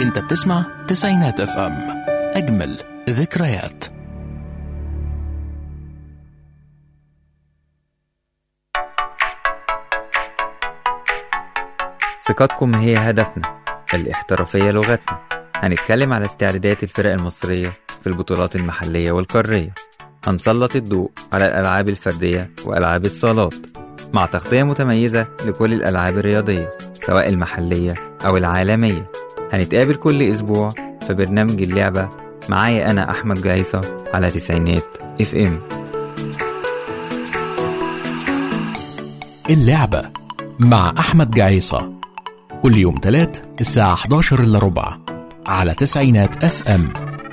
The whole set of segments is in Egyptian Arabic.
انت بتسمع تسعينات اف ام اجمل ذكريات ثقتكم هي هدفنا الاحترافية لغتنا هنتكلم على استعدادات الفرق المصرية في البطولات المحلية والقارية هنسلط الضوء على الألعاب الفردية وألعاب الصالات مع تغطية متميزة لكل الألعاب الرياضية سواء المحلية أو العالمية هنتقابل كل أسبوع في برنامج اللعبة معايا أنا أحمد جايصة على تسعينات اف ام اللعبة مع أحمد جعيصة كل يوم تلات الساعة 11 إلا ربع على تسعينات اف ام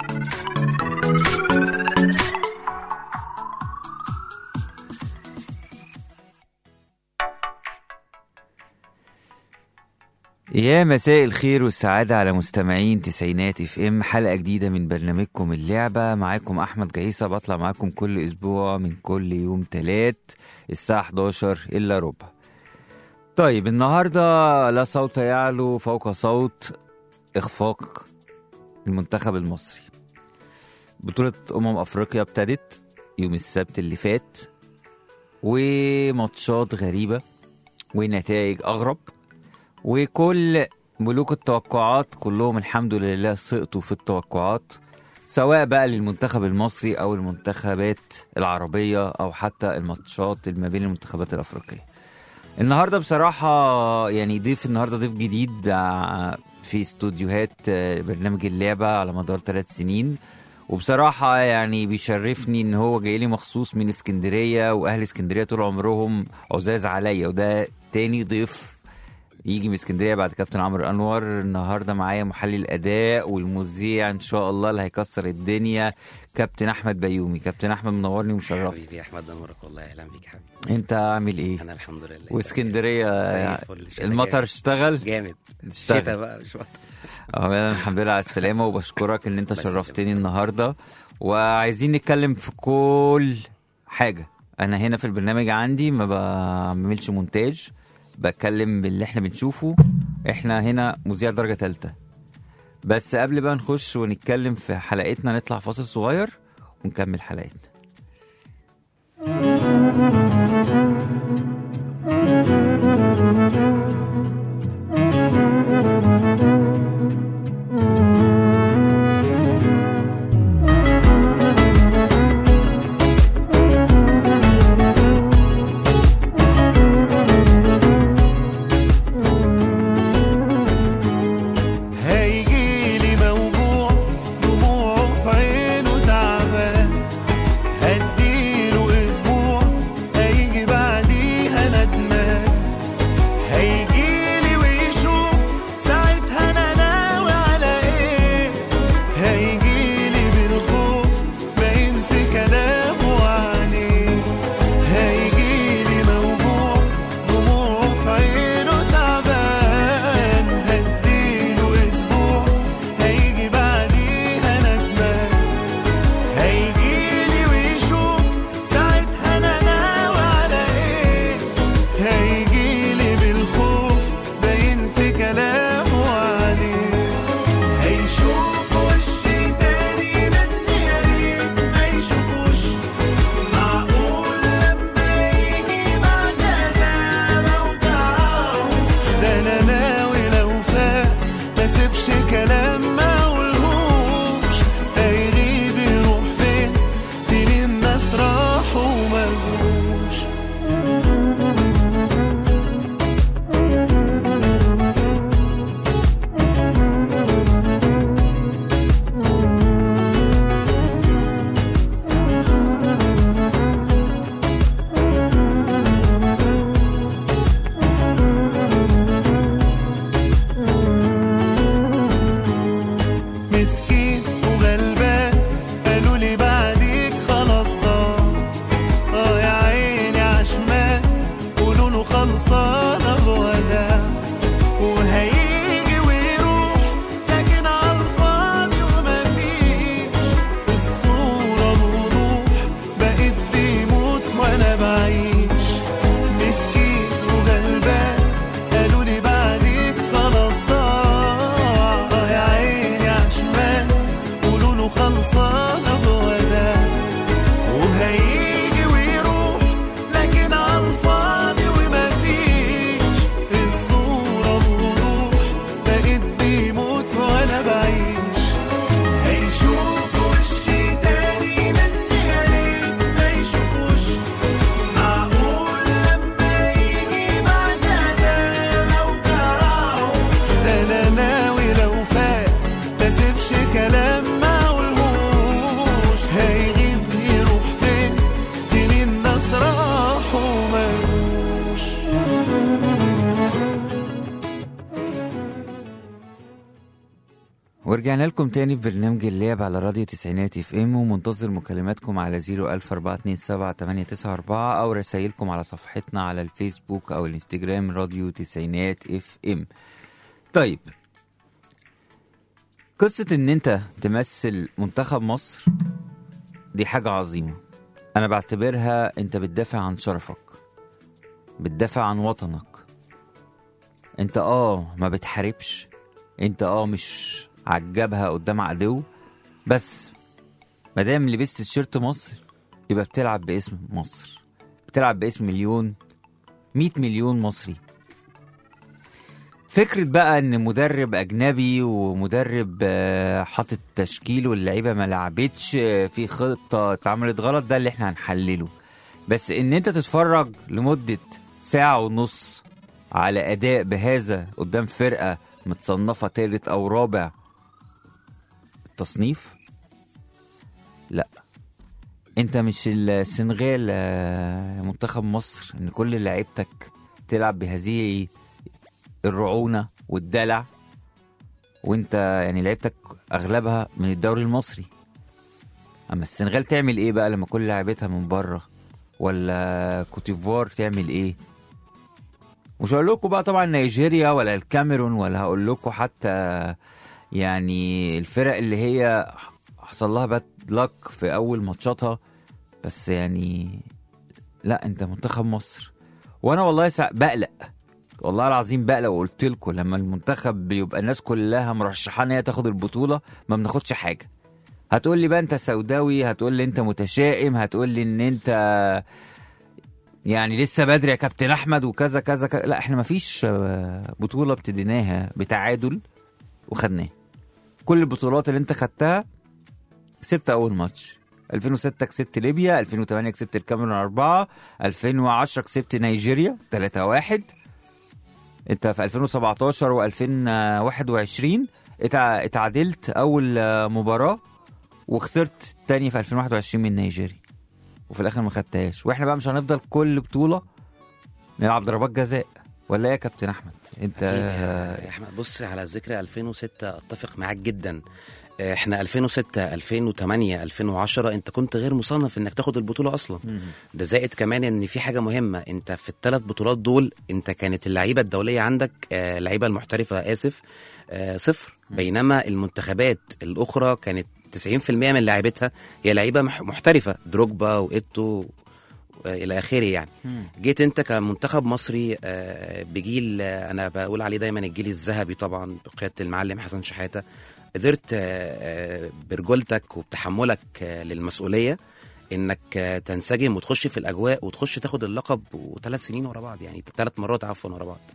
يا مساء الخير والسعادة على مستمعين تسعينات اف ام حلقة جديدة من برنامجكم اللعبة معاكم أحمد جعيصة بطلع معاكم كل أسبوع من كل يوم تلات الساعة 11 إلا ربع طيب النهاردة لا صوت يعلو فوق صوت إخفاق المنتخب المصري بطولة أمم أفريقيا ابتدت يوم السبت اللي فات وماتشات غريبة ونتائج أغرب وكل ملوك التوقعات كلهم الحمد لله سقطوا في التوقعات سواء بقى للمنتخب المصري او المنتخبات العربيه او حتى الماتشات ما بين المنتخبات الافريقيه. النهارده بصراحه يعني ضيف النهارده ضيف جديد ع- في استوديوهات آه، برنامج اللعبه على مدار ثلاث سنين وبصراحة يعني بيشرفني ان هو جاي لي مخصوص من اسكندرية واهل اسكندرية طول عمرهم عزاز عليا وده تاني ضيف يجي من اسكندريه بعد كابتن عمرو انور النهارده معايا محلل اداء والمذيع ان شاء الله اللي هيكسر الدنيا كابتن احمد بيومي كابتن احمد منورني ومشرفني حبيبي يا احمد انورك والله اهلا بيك حبيبي انت عامل ايه انا الحمد لله واسكندريه زي الفل شتا المطر جامد. اشتغل جامد اشتغل. شتا بقى مش مطر اولا الحمد لله على السلامه وبشكرك ان انت الله يسلمك. شرفتني النهارده وعايزين نتكلم في كل حاجه انا هنا في البرنامج عندي ما بعملش مونتاج بتكلم باللي احنا بنشوفه احنا هنا مذيع درجه ثالثه بس قبل بقى نخش ونتكلم في حلقتنا نطلع فاصل صغير ونكمل حلقتنا هيجيلي موجوع دموعه في عينه تعبان ورجعنا لكم تاني في برنامج اللعب على راديو تسعينات اف ام ومنتظر مكالماتكم على 01427 او رسائلكم على صفحتنا على الفيسبوك او الانستجرام راديو تسعينات اف ام طيب قصة ان انت تمثل منتخب مصر دي حاجة عظيمة انا بعتبرها انت بتدافع عن شرفك بتدافع عن وطنك انت اه ما بتحاربش انت اه مش عالجبهة قدام عدو بس مادام لبست تيشيرت مصر يبقى بتلعب باسم مصر بتلعب باسم مليون مية مليون مصري فكرة بقى ان مدرب اجنبي ومدرب آه، حاطط تشكيل واللعيبة ما لعبتش آه، في خطة اتعملت غلط ده اللي احنا هنحلله بس ان انت تتفرج لمدة ساعة ونص على اداء بهذا قدام فرقة متصنفة تالت او رابع التصنيف لا انت مش السنغال آه، منتخب مصر ان كل لعيبتك تلعب بهذه الرعونة والدلع وانت يعني لعيبتك اغلبها من الدوري المصري اما السنغال تعمل ايه بقى لما كل لعيبتها من بره ولا كوتيفوار تعمل ايه مش هقول لكم بقى طبعا نيجيريا ولا الكاميرون ولا هقول لكم حتى يعني الفرق اللي هي حصل لها باد لك في اول ماتشاتها بس يعني لا انت منتخب مصر وانا والله سا... بقلق والله العظيم بقلق وقلت لكم لما المنتخب بيبقى الناس كلها مرشحه ان هي تاخد البطوله ما بناخدش حاجه هتقول لي بقى انت سوداوي هتقول لي انت متشائم هتقول لي ان انت يعني لسه بدري يا كابتن احمد وكذا كذا, كذا. لا احنا ما فيش بطوله ابتديناها بتعادل وخدناها كل البطولات اللي انت خدتها كسبت اول ماتش 2006 كسبت ليبيا 2008 كسبت الكاميرون 4 2010 كسبت نيجيريا 3 1 انت في 2017 و2021 اتع... اتعادلت اول آه، مباراه وخسرت تاني في 2021 من نيجيريا وفي الاخر ما خدتهاش واحنا بقى مش هنفضل كل بطوله نلعب ضربات جزاء ولا ايه يا كابتن احمد انت أكيد يا- يا احمد بص على ذكر 2006 اتفق معاك جدا احنا 2006 2008 2010 انت كنت غير مصنف انك تاخد البطوله اصلا ده زائد كمان ان في حاجه مهمه انت في الثلاث بطولات دول انت كانت اللعيبه الدوليه عندك آه، اللعيبه المحترفه اسف آه، صفر بينما المنتخبات الاخرى كانت 90% من لاعبتها هي لعيبه مح- محترفه دروجبا وايتو آه، الى اخره يعني جيت انت كمنتخب مصري آه، بجيل آه، انا بقول عليه دايما الجيل الذهبي طبعا بقياده المعلم حسن شحاته قدرت آه، آه، برجولتك وبتحملك آه، للمسؤوليه انك آه، تنسجم وتخش في الاجواء وتخش تاخد اللقب وثلاث سنين ورا بعض يعني ثلاث مرات عفوا ورا بعض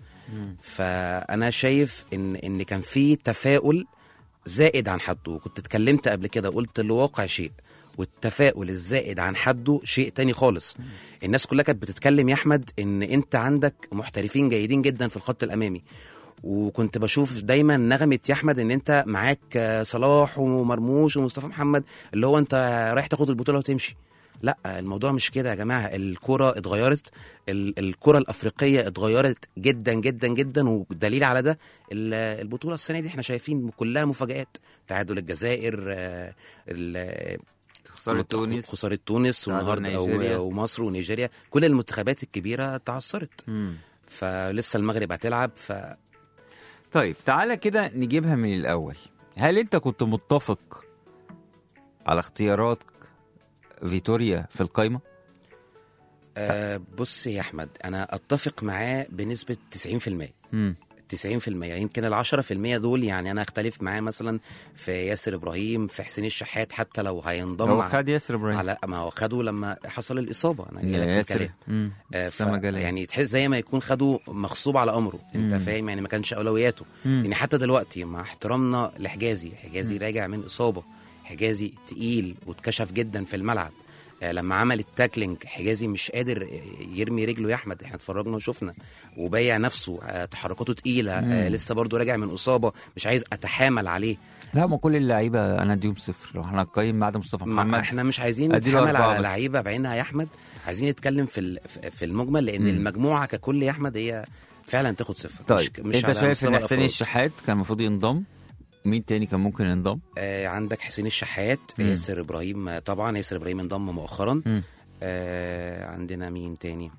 فانا شايف ان ان كان في تفاؤل زائد عن حده وكنت اتكلمت قبل كده قلت الواقع شيء والتفاؤل الزائد عن حده شيء تاني خالص الناس كلها كانت بتتكلم يا احمد ان انت عندك محترفين جيدين جدا في الخط الامامي وكنت بشوف دايما نغمه يا احمد ان انت معاك آه، صلاح ومرموش ومصطفى محمد اللي هو انت رايح تاخد البطوله وتمشي لا الموضوع مش كده يا جماعه الكره اتغيرت ال- الكره الافريقيه اتغيرت جدا جدا جدا والدليل على ده ال- البطوله السنه دي احنا شايفين كلها مفاجات تعادل الجزائر آه، ال- خساره تونس خساره تونس تعادل والنهارده نيجيريا. و- ومصر ونيجيريا كل المنتخبات الكبيره تعثرت مم. فلسه المغرب هتلعب ف طيب تعالى كده نجيبها من الاول هل انت كنت متفق على اختيارات فيتوريا في القايمه آه بص يا احمد انا اتفق معاه بنسبه 90% مم. 90% يمكن ال 10% دول يعني انا اختلف معاه مثلا في ياسر ابراهيم في حسين الشحات حتى لو هينضم هو على- خد ياسر ابراهيم على ما هو خده لما حصل الاصابه انا جاي يا لك في ياسر الكلام مم. آه، ف... أسامة جلال. يعني تحس زي ما يكون خده مغصوب على امره انت مم. فاهم يعني ما كانش اولوياته مم. يعني حتى دلوقتي مع احترامنا لحجازي حجازي راجع من اصابه حجازي تقيل واتكشف جدا في الملعب آه، لما عمل التاكلينج حجازي مش قادر يرمي رجله يا احمد احنا اتفرجنا وشفنا وبايع نفسه آه، تحركاته تقيله آه، لسه برضه راجع من اصابه مش عايز اتحامل عليه لا ما كل اللعيبه انا اديهم صفر لو احنا هنقيم بعد مصطفى ما محمد احنا مش عايزين أديله نتحامل أربعة على بس. لعيبه بعينها يا احمد عايزين نتكلم في ال- في- في المجمل لان مم. المجموعه ككل يا امد هي فعلا تاخد صفر طيب مش مش انت على شايف مستوى ان حسين الأفراد. الشحات كان المفروض ينضم مين تاني كان ممكن ينضم آه عندك حسين الشحات مم. ياسر ابراهيم آه، طبعا ياسر ابراهيم انضم مؤخرا مم. آه عندنا مين تاني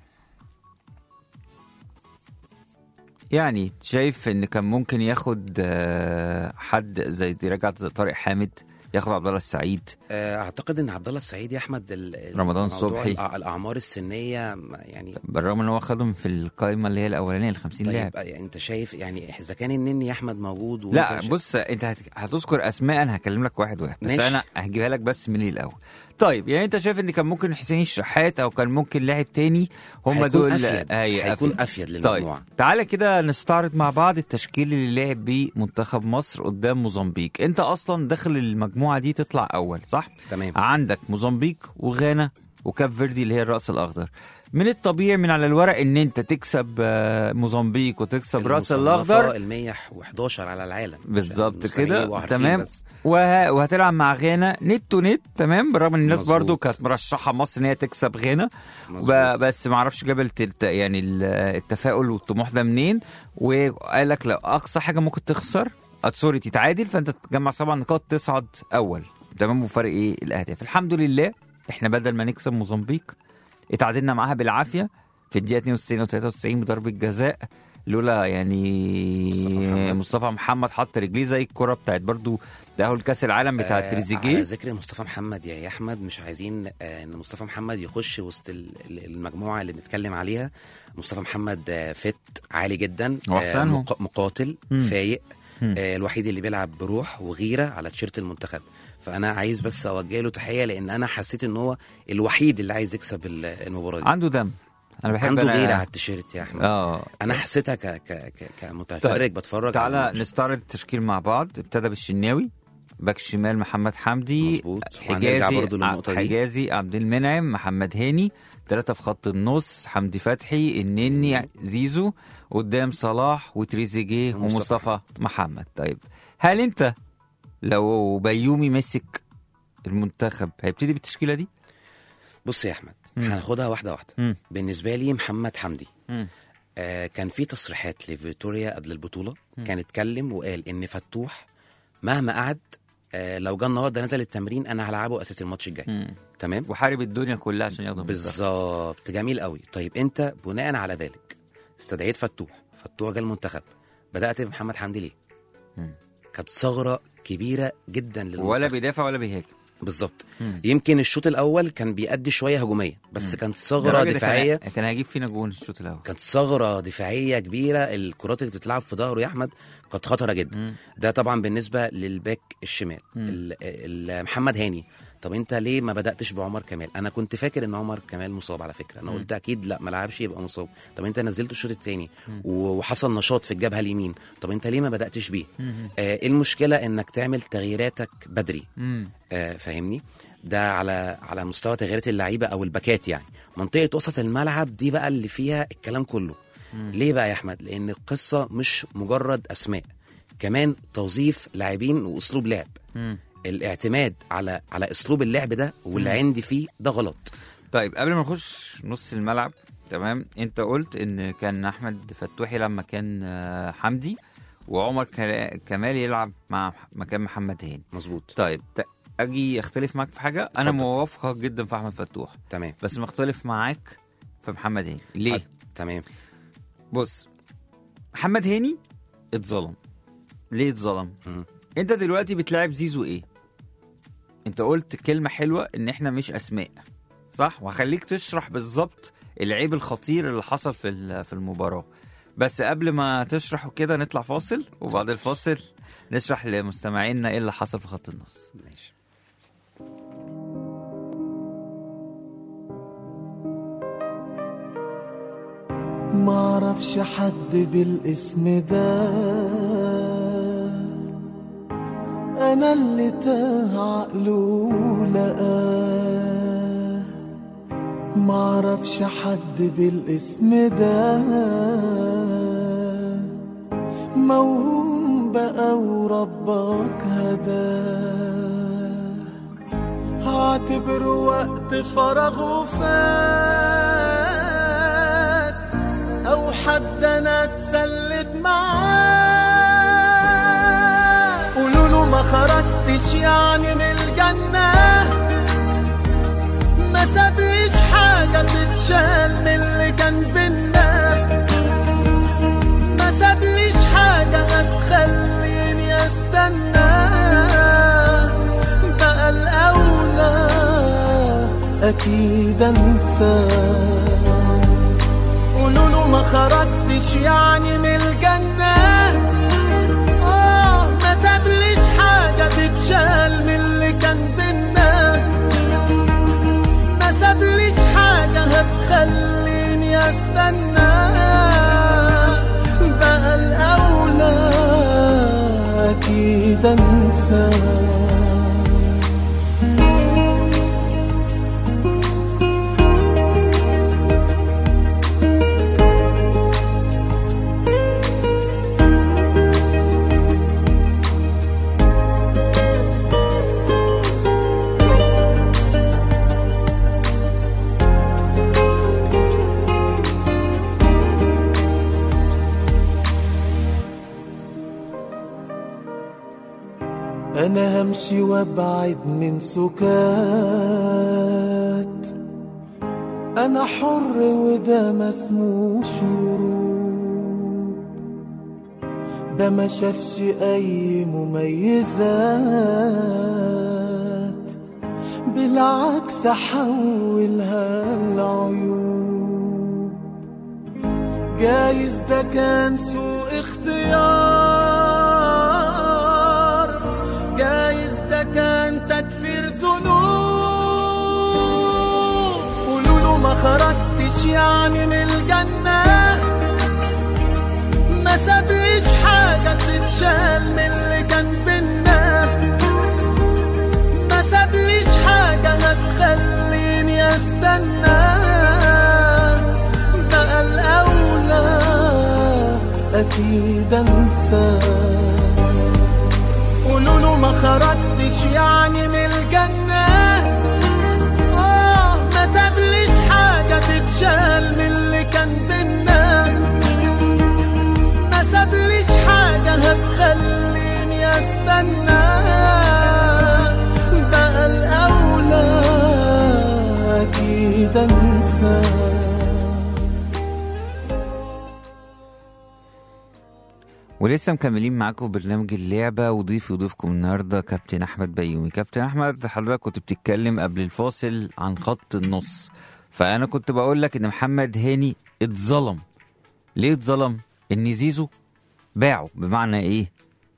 يعني شايف ان كان ممكن ياخد آه، حد زي دي رجعت طارق حامد ياخد عبد الله السعيد آه اعتقد ان عبد الله السعيد يا احمد ال- ال- رمضان موضوع صبحي. الأع- الاعمار السنيه ما- يعني بالرغم ان هو خدهم في القائمه اللي هي الاولانيه ال 50 طيب لاعب آه، يعني انت شايف يعني اذا كان النني يا احمد موجود وأنت لا شا- بص انت هت- هتذكر اسماء انا هكلم لك واحد واحد بس ماشي. انا هجيبها لك بس من الاول طيب يعني انت شايف ان كان ممكن حسين الشحات او كان ممكن لاعب تاني هم هيكون دول افيد هي هيكون أفيد. افيد طيب للمجموعه تعالى كده نستعرض مع بعض التشكيل اللي لعب بيه منتخب مصر قدام موزمبيق انت اصلا داخل المجموعه دي تطلع اول صح تمام عندك موزمبيق وغانا وكاب فيردي اللي هي الراس الاخضر من الطبيعي من على الورق ان انت تكسب آه، موزمبيق وتكسب راس الاخضر ال 111 على العالم بالظبط مستمعين كده يبقوا عارفين تمام بس. وه... وهتلعب مع غانا نت تو نت تمام بالرغم ان الناس مظبوط. برضو كانت مرشحه مصر ان هي تكسب غانا مظبوط. ب... بس ما اعرفش جاب الت... يعني ال- التفاؤل والطموح ده منين وقال لك لو اقصى حاجه ممكن تخسر آه، سوري تتعادل فانت تجمع سبع نقاط تصعد اول تمام وفرق ايه الاهداف الحمد لله احنا بدل ما نكسب موزمبيق اتعادلنا معاها بالعافيه في الدقيقه 92 و 93 بضربه جزاء لولا يعني مصطفى محمد. مصطفى محمد حط رجليه زي الكره بتاعت برضو تاهل كاس العالم بتاع آه، على تريزيجيه ذكر مصطفى محمد يا يا احمد مش عايزين آه، ان مصطفى محمد يخش وسط ال- ال- المجموعه اللي بنتكلم عليها مصطفى محمد آه، فت عالي جدا هو آه، أحسنهم. مق- مقاتل مم. فايق مم. آه، الوحيد اللي بيلعب بروح وغيره على تيشيرت المنتخب فانا عايز بس اوجه له تحيه لان انا حسيت ان هو الوحيد اللي عايز يكسب ال- المباراه دي عنده دم انا بحب عنده أنا... غيره على التيشيرت يا احمد اه انا حسيتها ك ك ك كمتفرج طيب. بتفرج على تعالى الماتش. نستعرض التشكيل مع بعض ابتدى بالشناوي باك شمال محمد حمدي مظبوط. وهنرجع حجازي برضو للنقطة دي. حجازي عبد المنعم محمد هاني ثلاثة في خط النص حمدي فتحي النني زيزو قدام صلاح وتريزيجيه ومصطفى ومصطفى محمد طيب هل انت لو بيومي مسك المنتخب هيبتدي بالتشكيلة دي؟ بص يا احمد مم. هناخدها واحده واحده مم. بالنسبه لي محمد حمدي مم. آه كان في تصريحات لفيتوريا قبل البطوله كان اتكلم وقال ان فتوح مهما قعد آه لو جه النهارده نزل التمرين انا هلعبه اساس الماتش الجاي مم. تمام وحارب الدنيا كلها عشان ياخد المنتخب. بالظبط جميل قوي طيب انت بناء على ذلك استدعيت فتوح فتوح جه المنتخب بدات بمحمد حمدي ليه مم. كانت ثغره كبيره جدا للمنتخب ولا بيدافع ولا بيهاجم بالظبط مم. يمكن الشوط الاول كان بيأدي شويه هجوميه بس كانت ده ثغره الراجل دفاعيه كان كان هيجيب فينا جون الشوط الاول كانت ثغره دفاعيه كبيره الكرات اللي بتتلعب في ظهره يا احمد كانت خطره جدا مم. ده طبعا بالنسبه للباك الشمال مم. ال- ال- محمد هاني طب انت ليه ما بداتش بعمر كمال انا كنت فاكر ان عمر كمال مصاب على فكره انا مم. قلت اكيد لا ما لعبش يبقى مصاب طب انت نزلته الشوط الثاني وحصل نشاط في الجبهه اليمين طب انت ليه ما بداتش بيه مم. آه إيه المشكله انك تعمل تغييراتك بدري مم. آه فاهمني ده على على مستوى تغييرات اللعيبه او الباكات يعني منطقه وسط الملعب دي بقى اللي فيها الكلام كله ليه بقى يا احمد لان القصه مش مجرد اسماء كمان توظيف لاعبين واسلوب لعب مم. الاعتماد على على اسلوب اللعب ده واللي عندي فيه ده غلط طيب قبل ما نخش نص الملعب تمام انت قلت ان كان احمد فتوحي لما كان آه، حمدي وعمر كلا- كمال يلعب مع مكان محمد هاني مظبوط طيب ت- اجي اختلف معاك في حاجه انا اتفضل. موافقك جدا في احمد فتوح تمام بس مختلف معاك في محمد هاني ليه حد- تمام بص محمد هاني اتظلم ليه اتظلم مم. انت دلوقتي بتلاعب زيزو ايه انت قلت كلمه حلوه ان احنا مش اسماء صح وهخليك تشرح بالظبط العيب الخطير اللي حصل في ال- في المباراه بس قبل ما تشرح وكده نطلع فاصل وبعد الفاصل نشرح لمستمعينا ايه اللي حصل في خط النص ماشي معرفش حد بالاسم ده انا اللي تاه عقله لقاه معرفش حد بالاسم ده موهوم بقى وربك هداه هعتبره وقت فراغ وفات او حد انا اتسلت معاه قولوا خرجتش يعني من الجنة ما سابليش حاجة تتشال من اللي كان بينا ما سابليش حاجة هتخليني استنى بقى الأولى أكيد أنساه قولوا له ما خرجتش يعني من الجنة آه ما سابليش حاجة تتشال من اللي كان بينا ما سابليش حاجة هتخليني استنى بقى الأولى أكيد أنساه انا همشي وابعد من سكات انا حر وده ما اسموش هروب ده ما شافش اي مميزات بالعكس حولها العيوب جايز ده كان سوء اختيار جايز ده كان تكفير ذنوب قولوا له ما خرجتش يعني من الجنة ما سابليش حاجة تتشال من اللي كان بينا ما سابليش حاجة هتخليني استنى بقى الأولى أكيد أنساه قولوا له ما خرجتش يعني من الجنة آه ما سابليش حاجة تتشال من اللي كان بينا ما سابليش حاجة هتخليني استنى بقى الأولى أكيد أنساه ولسه مكملين معاكم في برنامج اللعبة وضيفي وضيفكم النهاردة كابتن أحمد بيومي كابتن أحمد حضرتك كنت بتتكلم قبل الفاصل عن خط النص فأنا كنت بقول لك إن محمد هاني اتظلم ليه اتظلم؟ إن زيزو باعه بمعنى إيه؟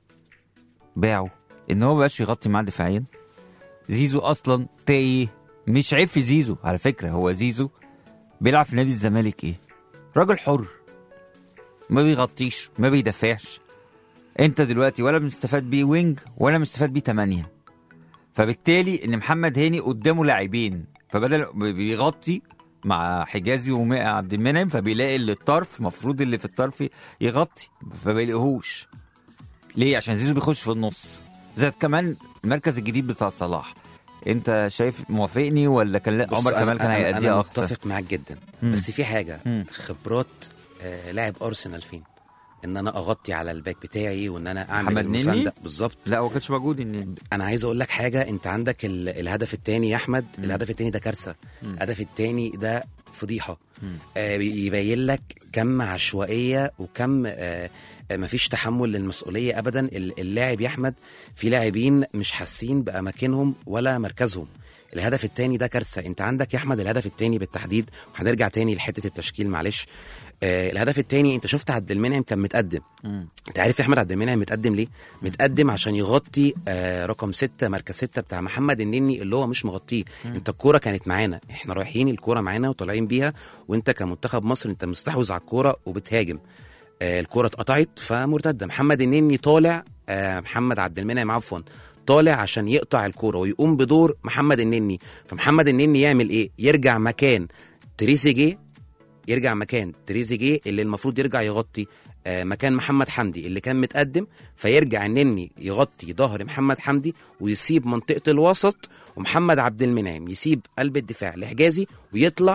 باعه إن هو مبقاش يغطي معاه دفاعيا زيزو أصلا تايه مش عيب في زيزو على فكرة هو زيزو بيلعب في نادي الزمالك إيه؟ راجل حر ما بيغطيش ما بيدافعش انت دلوقتي ولا مستفاد بيه وينج ولا مستفاد بيه تمانية فبالتالي ان محمد هاني قدامه لاعبين فبدل بيغطي مع حجازي ومائة عبد المنعم فبيلاقي اللي الطرف المفروض اللي في الطرف يغطي فبيلاقيهوش ليه عشان زيزو بيخش في النص زائد كمان المركز الجديد بتاع صلاح انت شايف موافقني ولا كان لا بص، عمر كمال كان أنا- هيأديها انا اكتر متفق معاك جدا مم. بس في حاجه مم. خبرات آه لاعب ارسنال فين ان انا اغطي على الباك بتاعي وان انا اعمل محمد نني؟ المسانده بالظبط لا هو كانش موجود ان انا عايز اقول لك حاجه انت عندك ال- الهدف الثاني يا احمد مم. الهدف الثاني ده كارثه مم. الهدف الثاني ده فضيحه مم. آه يبين لك كم عشوائيه وكم آه آه، مفيش تحمل للمسؤوليه ابدا ال- اللاعب يا احمد في لاعبين مش حاسين باماكنهم ولا مركزهم الهدف الثاني ده كارثه انت عندك يا احمد الهدف الثاني بالتحديد وهنرجع تاني لحته التشكيل معلش آه الهدف الثاني انت شفت عبد المنعم كان متقدم مم. انت عارف يا احمد عبد المنعم متقدم ليه؟ متقدم عشان يغطي آه رقم ستة مركز ستة بتاع محمد النني اللي هو مش مغطيه انت الكوره كانت معانا احنا رايحين الكوره معانا وطالعين بيها وانت كمنتخب مصر انت مستحوذ على الكوره وبتهاجم آه الكوره اتقطعت فمرتده محمد النني طالع آه محمد عبد المنعم عفوا طالع عشان يقطع الكوره ويقوم بدور محمد النني فمحمد النني يعمل ايه يرجع مكان تريزيجيه يرجع مكان تريزيجيه اللي المفروض يرجع يغطي آه، مكان محمد حمدي اللي كان متقدم فيرجع النني يغطي ظهر محمد حمدي ويسيب منطقه الوسط ومحمد عبد المنعم يسيب قلب الدفاع لحجازي ويطلع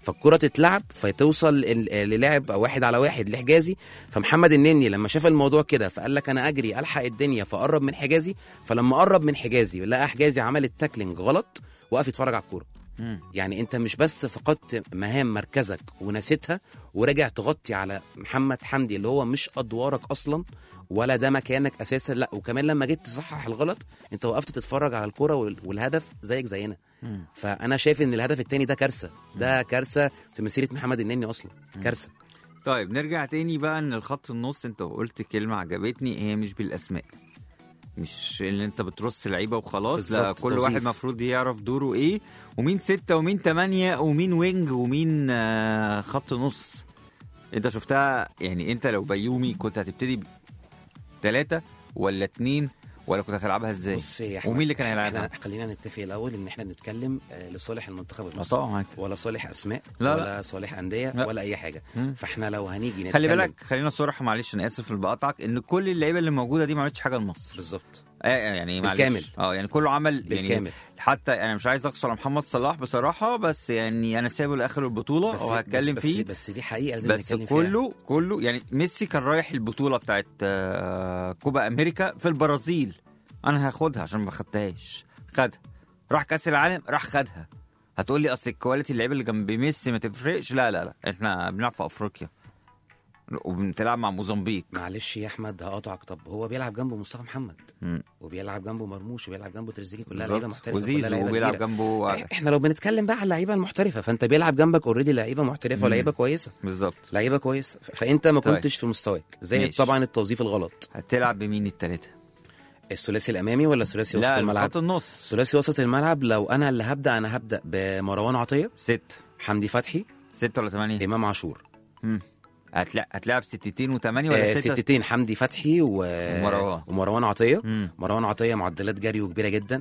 فالكره تتلعب فتوصل ال- للاعب واحد على واحد لحجازي فمحمد النني لما شاف الموضوع كده فقال لك انا اجري الحق الدنيا فقرب من حجازي فلما قرب من حجازي لقى حجازي عمل التاكلينج غلط وقف يتفرج على الكوره مم. يعني انت مش بس فقدت مهام مركزك ونسيتها وراجع تغطي على محمد حمدي اللي هو مش ادوارك اصلا ولا ده مكانك اساسا لا وكمان لما جيت تصحح الغلط انت وقفت تتفرج على الكوره وال- والهدف زيك زينا مم. فانا شايف ان الهدف التاني ده كارثه ده كارثه في مسيره محمد النني اصلا كارثه طيب نرجع تاني بقى ان الخط النص انت قلت كلمه عجبتني هي مش بالاسماء مش اللي انت بترص لعيبه وخلاص لا بالظبط، كل توظيف. واحد المفروض يعرف دوره ايه ومين ستة ومين تمانية ومين وينج ومين آه، خط نص انت شفتها يعني انت لو بيومي كنت هتبتدي ثلاثة ولا اتنين ولا كنت هتلعبها ازاي بص يا أحمد، ومين اللي كان هيلعبها احنا خلينا نتفق الاول ان احنا بنتكلم آه، لصالح المنتخب اه المصري طبعا معاك. ولا صالح اسماء لا، ولا صالح انديه لا. ولا اي حاجه مم. فاحنا لو هنيجي نتكلم خلي بالك خلينا صراحة معلش انا اسف اللي بقطعك ان كل اللعيبه اللي موجوده دي ما عملتش حاجه لمصر بالظبط آه يعني معلش بالكامل. اه يعني كله عمل يعني بالكامل حتى انا مش عايز اقصر على محمد صلاح بصراحه بس يعني انا سايبه لاخر البطوله بس وهتكلم بس فيه بس, بس دي حقيقه لازم بس نتكلم فيها. كله كله يعني ميسي كان رايح البطوله بتاعت آه، كوبا امريكا في البرازيل انا هاخدها عشان ما خدتهاش خدها راح كاس العالم راح خدها هتقول لي اصل الكواليتي اللعيبه اللي جنب ميسي ما تفرقش لا لا لا احنا بنلعب في افريقيا وبنلعب مع موزمبيق معلش يا احمد هقطعك طب هو بيلعب جنبه مصطفى محمد مم. وبيلعب جنبه مرموش وبيلعب جنبه تريزيجيه كلها بالظبط. لعيبه محترفه كلها وزيزو لعيبة وبيلعب كبيرة. جنبه إح- احنا لو بنتكلم بقى على اللعيبه المحترفه فانت بيلعب جنبك اوريدي لعيبه محترفه مم. ولعيبه كويسه بالظبط لعيبه كويسه ف- فانت ما طيب. كنتش في مستواك زائد ماشي. طبعا التوظيف الغلط هتلعب بمين التلاته؟ الثلاثي الامامي ولا ثلاثي وسط لا الملعب خط النص ثلاثي وسط الملعب لو انا اللي هبدا انا هبدا بمروان عطيه ست حمدي فتحي ست ولا ثمانية؟ امام عاشور مم. هتلا... هتلعب ستتين وثمانية ولا آه ستة؟ ستتين حمدي فتحي و... ومروان. ومروان عطيه مم. مروان عطيه معدلات جريه كبيره جدا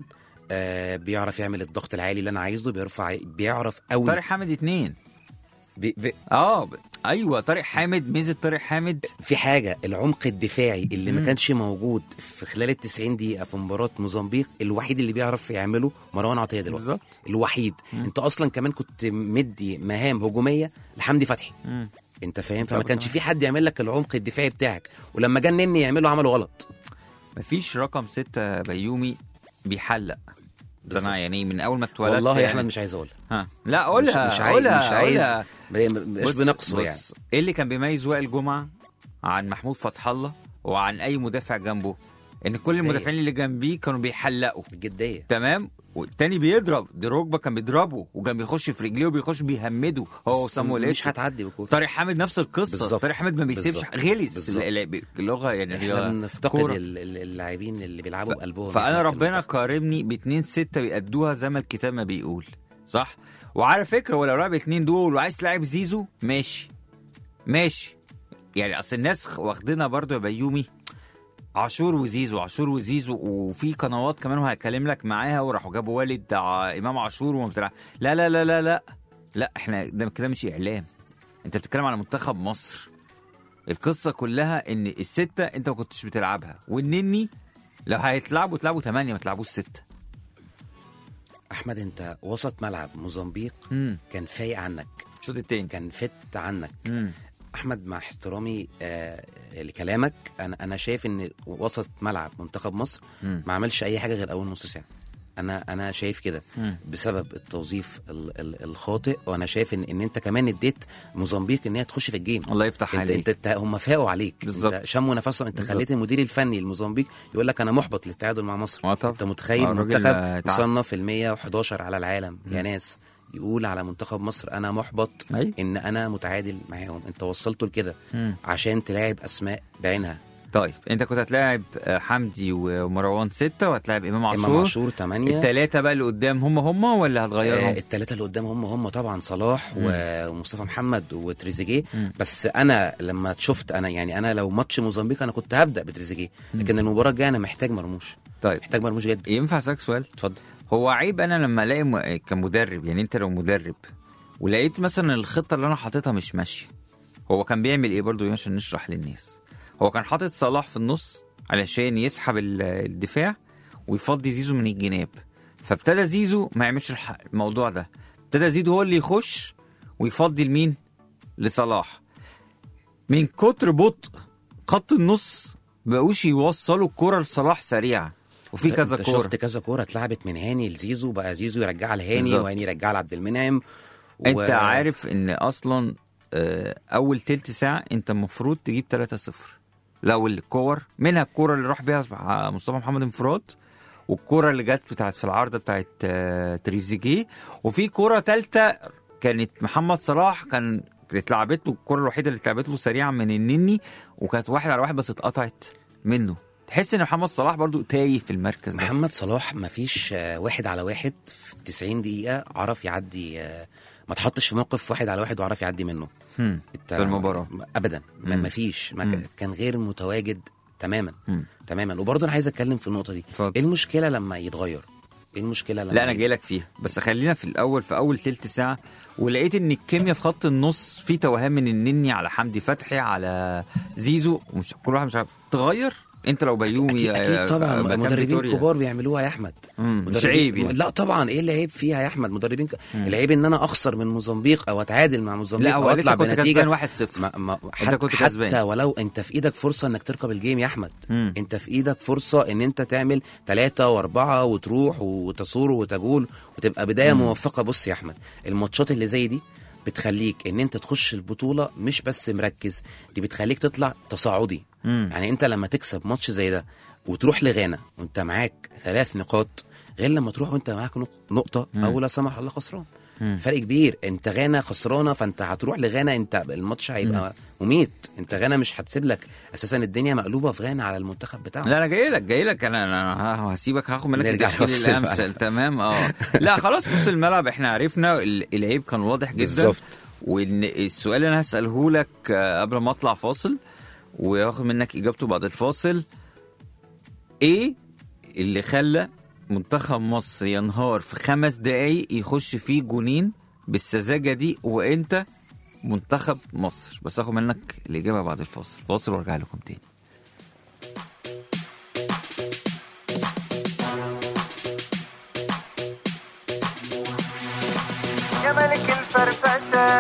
آه بيعرف يعمل الضغط العالي اللي انا عايزه بيرفع بيعرف قوي طارق حامد اتنين بي... بي... اه ب... ايوه طارق حامد ميزه طارق حامد في حاجه العمق الدفاعي اللي مم. ما كانش موجود في خلال ال 90 دقيقه في مباراه موزمبيق الوحيد اللي بيعرف يعمله مروان عطيه دلوقتي بالظبط. الوحيد مم. انت اصلا كمان كنت مدي مهام هجوميه لحمدي فتحي مم. انت فاهم فما طبعا. كانش في حد يعمل لك العمق الدفاعي بتاعك ولما جه النني يعمله عمله غلط مفيش رقم ستة بيومي بيحلق ده بالظبط. انا يعني من اول ما اتولدت والله يا يعني... احمد مش عايز اقول ها لا قولها مش, مش عايز قولها مش عايز قولها. مش بص- بنقصه بص، يعني ايه اللي كان بيميز وائل جمعه عن محمود فتح الله وعن اي مدافع جنبه ان كل المدافعين اللي جنبيه كانوا بيحلقوا الجديه تمام والتاني بيضرب دروجبا كان بيضربه وكان بيخش في رجليه وبيخش بيهمده هو وسامويل مش إيتو. هتعدي بكوره طارق حامد نفس القصه بالظبط. طارق حامد ما بيسيبش بالظبط. غلس بالظبط. ال- ال- اللغه يعني احنا اللي هو بنفتقد كورة. ال- ال- اللاعبين اللي بيلعبوا بقلبهم فانا يعني في ربنا المنتخب. كارمني باتنين ستة بيأدوها زي ما الكتاب ما بيقول صح وعلى فكره ولو لعب اتنين دول وعايز تلعب زيزو ماشي ماشي يعني اصل الناس خ- واخدينها برضو يا بيومي عاشور وزيزو عاشور وزيزو وفي قنوات كمان وهكلم لك معاها وراحوا جابوا والد ع- امام عاشور وما بتلعب لا لا لا لا لا لا احنا ده كده مش اعلام انت بتتكلم على منتخب مصر القصه كلها ان السته انت ما كنتش بتلعبها والنني لو هيتلعبوا تلعبوا ثمانيه ما تلعبوش سته احمد انت وسط ملعب موزمبيق امم كان فايق عنك الشوط التاني كان فت عنك امم احمد مع احترامي آه لكلامك انا انا شايف ان وسط ملعب منتخب مصر مم. ما عملش اي حاجه غير اول نص ساعه انا انا شايف كده مم. بسبب التوظيف ال- ال- الخاطئ وانا شايف ان ان انت كمان اديت موزمبيق ان هي تخش في الجيم الله يفتح انت عليك انت, انت هم فاقوا عليك بالظبط. انت شموا نفسهم انت بالظبط. خليت المدير الفني الموزمبيق يقول لك انا محبط للتعادل مع مصر آه طبعا. انت متخيل آه، الراجل، منتخب آه، تعب. مصنف ال 111 على العالم يا ناس يقول على منتخب مصر انا محبط أي. ان انا متعادل معاهم انت وصلته لكده مم. عشان تلاعب اسماء بعينها طيب انت كنت هتلاعب آه، حمدي ومروان ستة وهتلاعب امام عاشور امام عاشور 8 التلاتة بقى اللي قدام هم هم ولا هتغيرهم؟ آه الثلاثه اللي قدام هم هم طبعا صلاح مم. و- ومصطفى محمد وتريزيجيه مم. بس انا لما شفت انا يعني انا لو ماتش موزمبيق انا كنت هبدا بتريزيجيه لكن المباراه الجايه انا محتاج مرموش طيب محتاج مرموش جدا ينفع اسالك سؤال؟ اتفضل هو عيب انا لما الاقي م... كمدرب يعني انت لو مدرب ولقيت مثلا الخطه اللي انا حاططها مش ماشيه هو كان بيعمل ايه برضو عشان نشرح للناس هو كان حاطط صلاح في النص علشان يسحب ال- الدفاع ويفضي زيزو من الجناب فابتدى زيزو ما يعملش الح- الموضوع ده ابتدى زيزو هو اللي يخش ويفضي لمين لصلاح من كتر بطء خط النص بقوش يوصلوا الكرة لصلاح سريعة وفي انت- كذا انت كورة شفت كذا كوره اتلعبت من هاني لزيزو بقى زيزو يرجعها لهاني بالظبط. وهاني يرجعها لعبد المنعم و- انت عارف ان اصلا آه، اول تلت ساعه انت المفروض تجيب 3-0 لو الكور منها الكوره اللي راح بيها مصطفى محمد انفراد والكوره اللي جت بتاعت في العارضه بتاعت آه، تريزيجيه وفي كوره ثالثه كانت محمد صلاح كان اتلعبت له الكوره الوحيده اللي اتلعبت له سريعا من النني وكانت واحد على واحد بس اتقطعت منه تحس ان محمد صلاح برضو تايه في المركز ده محمد صلاح ما فيش آه، واحد على واحد في 90 دقيقه عرف يعدي آه، ما تحطش في موقف واحد على واحد وعرف يعدي منه هم، انت- في المباراه ابدا ما مم. ما فيش ما مم. ك- كان غير متواجد تماما مم. تماما وبرضه انا عايز اتكلم في النقطه دي اتفضل. ايه المشكله لما يتغير ايه المشكله لما لا انا جاي لك فيها بس خلينا في الاول في اول تلت ساعه ولقيت ان الكيمياء في خط النص في توهان من النني على حمدي فتحي على زيزو مش كل واحد مش عارف تغير انت لو بيومي اكيد, أكيد طبعا مكان مدربين فيتوريا. كبار بيعملوها يا احمد مم، مش مدربين- عيب يعني. لا طبعا ايه العيب فيها يا احمد مدربين ك... العيب ان انا اخسر من موزمبيق او اتعادل مع موزمبيق لا او هو اطلع لسه كنت بنتيجه كسبان 1-0 ما ما انت حت... كنت حتى كسبان. ولو انت في ايدك فرصه انك تركب الجيم يا احمد مم. انت في ايدك فرصه ان انت تعمل ثلاثة واربعة وتروح وتصور وتجول وتبقى بدايه مم. موفقه بص يا احمد الماتشات اللي زي دي بتخليك ان انت تخش البطوله مش بس مركز دي بتخليك تطلع تصاعدي مم. يعني انت لما تكسب ماتش زي ده وتروح لغانا وانت معاك ثلاث نقاط غير لما تروح وانت معاك نق- نقطه مم. او لا سمح الله خسران مم. فرق كبير انت غانا خسرانه فانت هتروح لغانا انت الماتش هيبقى مميت انت غانا مش هتسيب لك اساسا الدنيا مقلوبه في غانا على المنتخب بتاعهم لا انا جاي لك جاي لك انا انا ه- هسيبك هاخد منك نرجع التشكيل نص الملعب. الامثل تمام اه لا خلاص نص الملعب احنا عرفنا ال- العيب كان واضح جدا بالظبط. وان السؤال اللي انا هساله لك آه، قبل ما اطلع فاصل وياخد منك اجابته بعد الفاصل ايه اللي خلى منتخب مصر ينهار في خمس دقايق يخش فيه جونين بالسذاجه دي وانت منتخب مصر بس اخد منك الاجابه بعد الفاصل فاصل وارجع لكم تاني يا ملك الفرفشة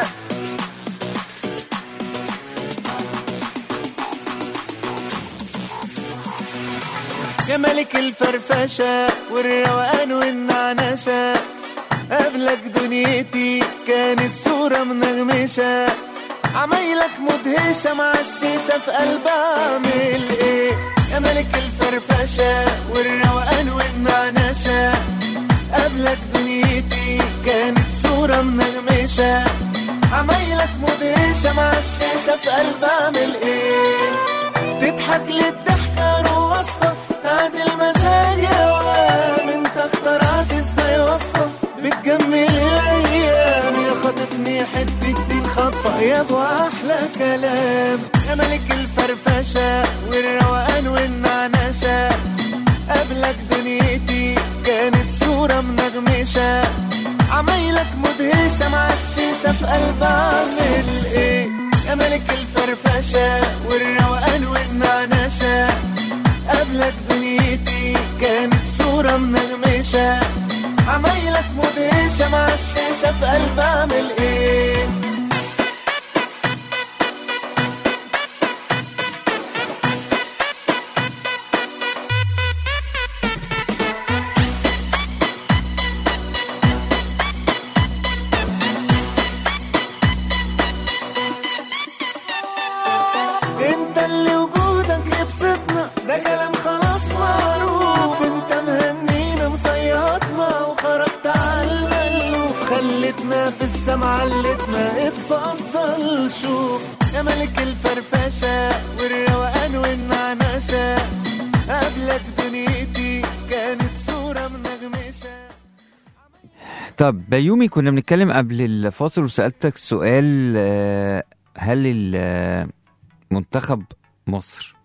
يا ملك الفرفشة والروقان والنعنشة قبلك دنيتي كانت صورة منغمشة عمايلك مدهشة مع الشيشة في قلب أعمل إيه يا ملك الفرفشة والروقان والنعنشة قبلك دنيتي كانت صورة منغمشة عمايلك مدهشة مع الشيشة في قلب أعمل إيه تضحك للضحكة وصفة تعدل مزاج يا وام انت اخترعت ازاي وصفة بتجمل الايام يا خاطفني حتة دين خطة يا ابو احلى كلام يا ملك الفرفشة والروقان والنعنشة قبلك دنيتي كانت صورة منغمشة عمايلك مدهشة مع الشيشة في قلب اعمل ايه يا ملك الفرفشة والروقان والنعنشة قبلك دنيتي كانت صورة منغمشة عمايلك مدهشة مع الشيشة في قلب اعمل ايه انت اللي وجودك يبسطنا ده كلام خلاص معروف انت مهنينا مصيطنا وخرجت على الالوف خلتنا في السما علتنا اتفضل شوف يا ملك الفرفشة والروقان والنعنشة قبلك دنيتي كانت صورة منغمشة طب بيومي كنا بنتكلم قبل الفاصل وسألتك سؤال آه، هل ال- منتخب مصر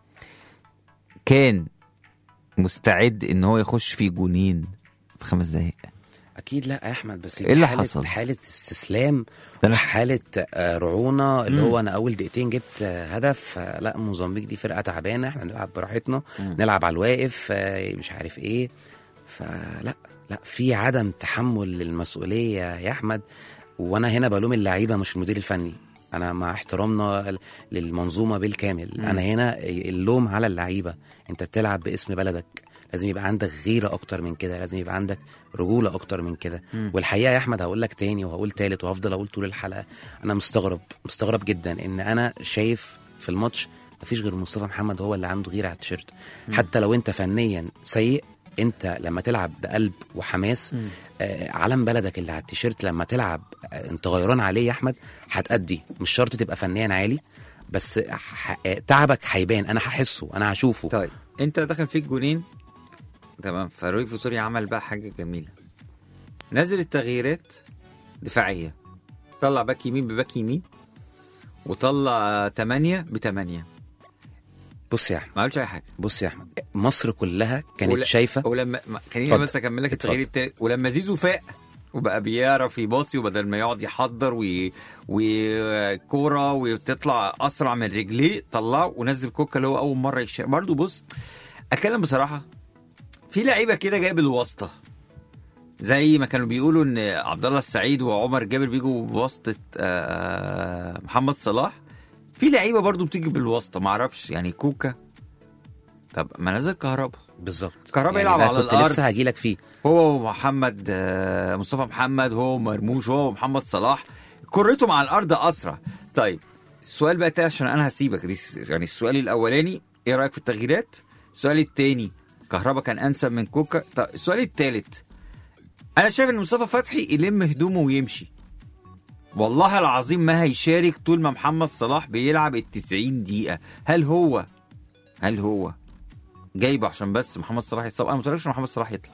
كان مستعد ان هو يخش في جونين في خمس دقايق اكيد لا يا احمد بس إيه اللي حالة حصل؟ حاله استسلام ده أنا- حاله آه، رعونه اللي مم. هو انا اول دقيقتين جبت آه، هدف آه، لا موزمبيق دي فرقه تعبانه احنا نلعب براحتنا نلعب على الواقف آه، مش عارف ايه فلا لا في عدم تحمل للمسؤوليه يا احمد وانا هنا بلوم اللعيبه مش المدير الفني انا مع احترامنا للمنظومه بالكامل مم. انا هنا اللوم على اللعيبه انت بتلعب باسم بلدك لازم يبقى عندك غيره اكتر من كده لازم يبقى عندك رجوله اكتر من كده مم. والحقيقه يا احمد هقول لك تاني وهقول تالت وهفضل اقول طول الحلقه انا مستغرب مستغرب جدا ان انا شايف في الماتش مفيش غير مصطفى محمد هو اللي عنده غيره على التيشيرت حتى لو انت فنيا سيء انت لما تلعب بقلب وحماس مم. آه علم بلدك اللي على التيشيرت لما تلعب آه انت غيران عليه يا احمد هتأدي مش شرط تبقى فنيا عالي بس ح- آه، تعبك هيبان انا هحسه انا هشوفه طيب انت دخل فيك جونين تمام فروي فوسوري عمل بقى حاجه جميله نزل التغييرات دفاعيه طلع باك يمين بباك يمين وطلع 8 ب 8 بص يا احمد ما عملش اي حاجه بص يا احمد مصر كلها كانت ولا- شايفه ولما ما- خليني اتفضل. بس اكمل لك اتفضل. التغيير التاني ولما زيزو فاق وبقى بيعرف يباصي وبدل ما يقعد يحضر وي- وكوره وتطلع اسرع من رجليه طلعه ونزل كوكا اللي هو اول مره يش... برضه بص اتكلم بصراحه في لعيبه كده جايه بالواسطه زي ما كانوا بيقولوا ان عبد الله السعيد وعمر جابر بيجوا بواسطه آه، محمد صلاح في لعيبه برضه بتيجي بالواسطه ما اعرفش يعني كوكا طب ما نزل كهربا بالظبط كهربا يلعب ده على كنت الأرض. لسه هجيلك فيه هو ومحمد آه، مصطفى محمد هو ومرموش هو ومحمد صلاح كرته مع الارض اسرع طيب السؤال بقى تاني عشان انا هسيبك دي س- يعني السؤال الاولاني ايه رايك في التغييرات السؤال التاني كهربا كان انسب من كوكا طيب السؤال التالت انا شايف ان مصطفى فتحي يلم هدومه ويمشي والله العظيم ما هيشارك طول ما محمد صلاح بيلعب ال 90 دقيقه هل هو هل هو جايبه عشان بس محمد صلاح يتصاب انا ما قلتلكش إن محمد صلاح يطلع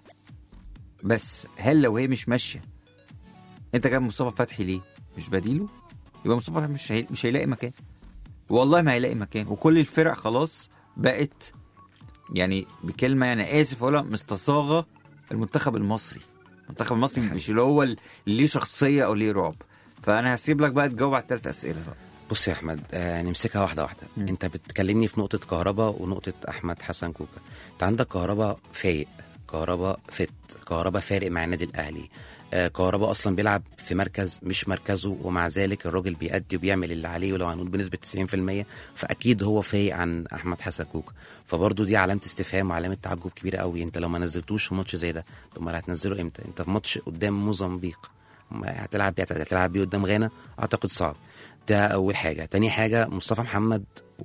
بس هل لو هي مش ماشيه انت جايب مصطفى فتحي ليه؟ مش بديله؟ يبقى مصطفى فتحي مش هي... مش هيلاقي مكان والله ما هيلاقي مكان وكل الفرق خلاص بقت يعني بكلمه يعني اسف اقولها مستصاغه المنتخب المصري المنتخب المصري مش اللي هو اللي ليه شخصيه او ليه رعب فانا هسيب لك بقى تجاوب على الثلاث اسئله بقى بص يا احمد آه نمسكها واحده واحده مم. انت بتكلمني في نقطه كهربا ونقطه احمد حسن كوكا انت عندك كهربا فايق كهربا فت كهربا فارق مع النادي الاهلي آه كهربا اصلا بيلعب في مركز مش مركزه ومع ذلك الراجل بيأدي وبيعمل اللي عليه ولو هنقول بنسبه 90% فاكيد هو فايق عن احمد حسن كوكا فبرضه دي علامه استفهام وعلامه تعجب كبيره قوي انت لو ما نزلتوش في ماتش زي ده طب امال هتنزله امتى انت في ماتش قدام موزمبيق ما هتلعب بيه هتلعب بيه قدام غانا اعتقد صعب ده اول حاجه تاني حاجه مصطفى محمد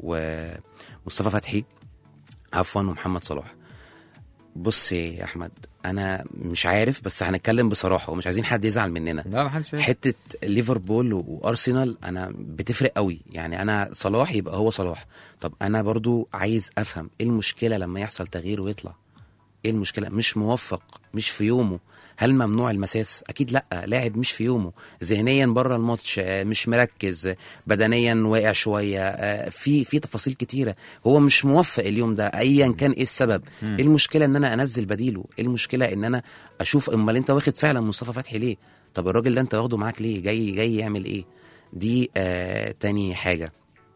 ومصطفى فتحي عفوا ومحمد صلاح بص يا احمد انا مش عارف بس هنتكلم بصراحه ومش عايزين حد يزعل مننا لا ما حدش حته ليفربول وارسنال انا بتفرق قوي يعني انا صلاح يبقى هو صلاح طب انا برضو عايز افهم ايه المشكله لما يحصل تغيير ويطلع ايه المشكله مش موفق مش في يومه هل ممنوع المساس اكيد لا لاعب مش في يومه ذهنيا بره الماتش آه، مش مركز آه، بدنيا واقع شويه آه، في في تفاصيل كتيره هو مش موفق اليوم ده ايا كان ايه السبب ايه المشكله ان انا انزل بديله ايه المشكله ان انا اشوف امال انت واخد فعلا مصطفى فتحي ليه طب الراجل ده انت واخده معاك ليه جاي جاي يعمل ايه دي آه تاني حاجه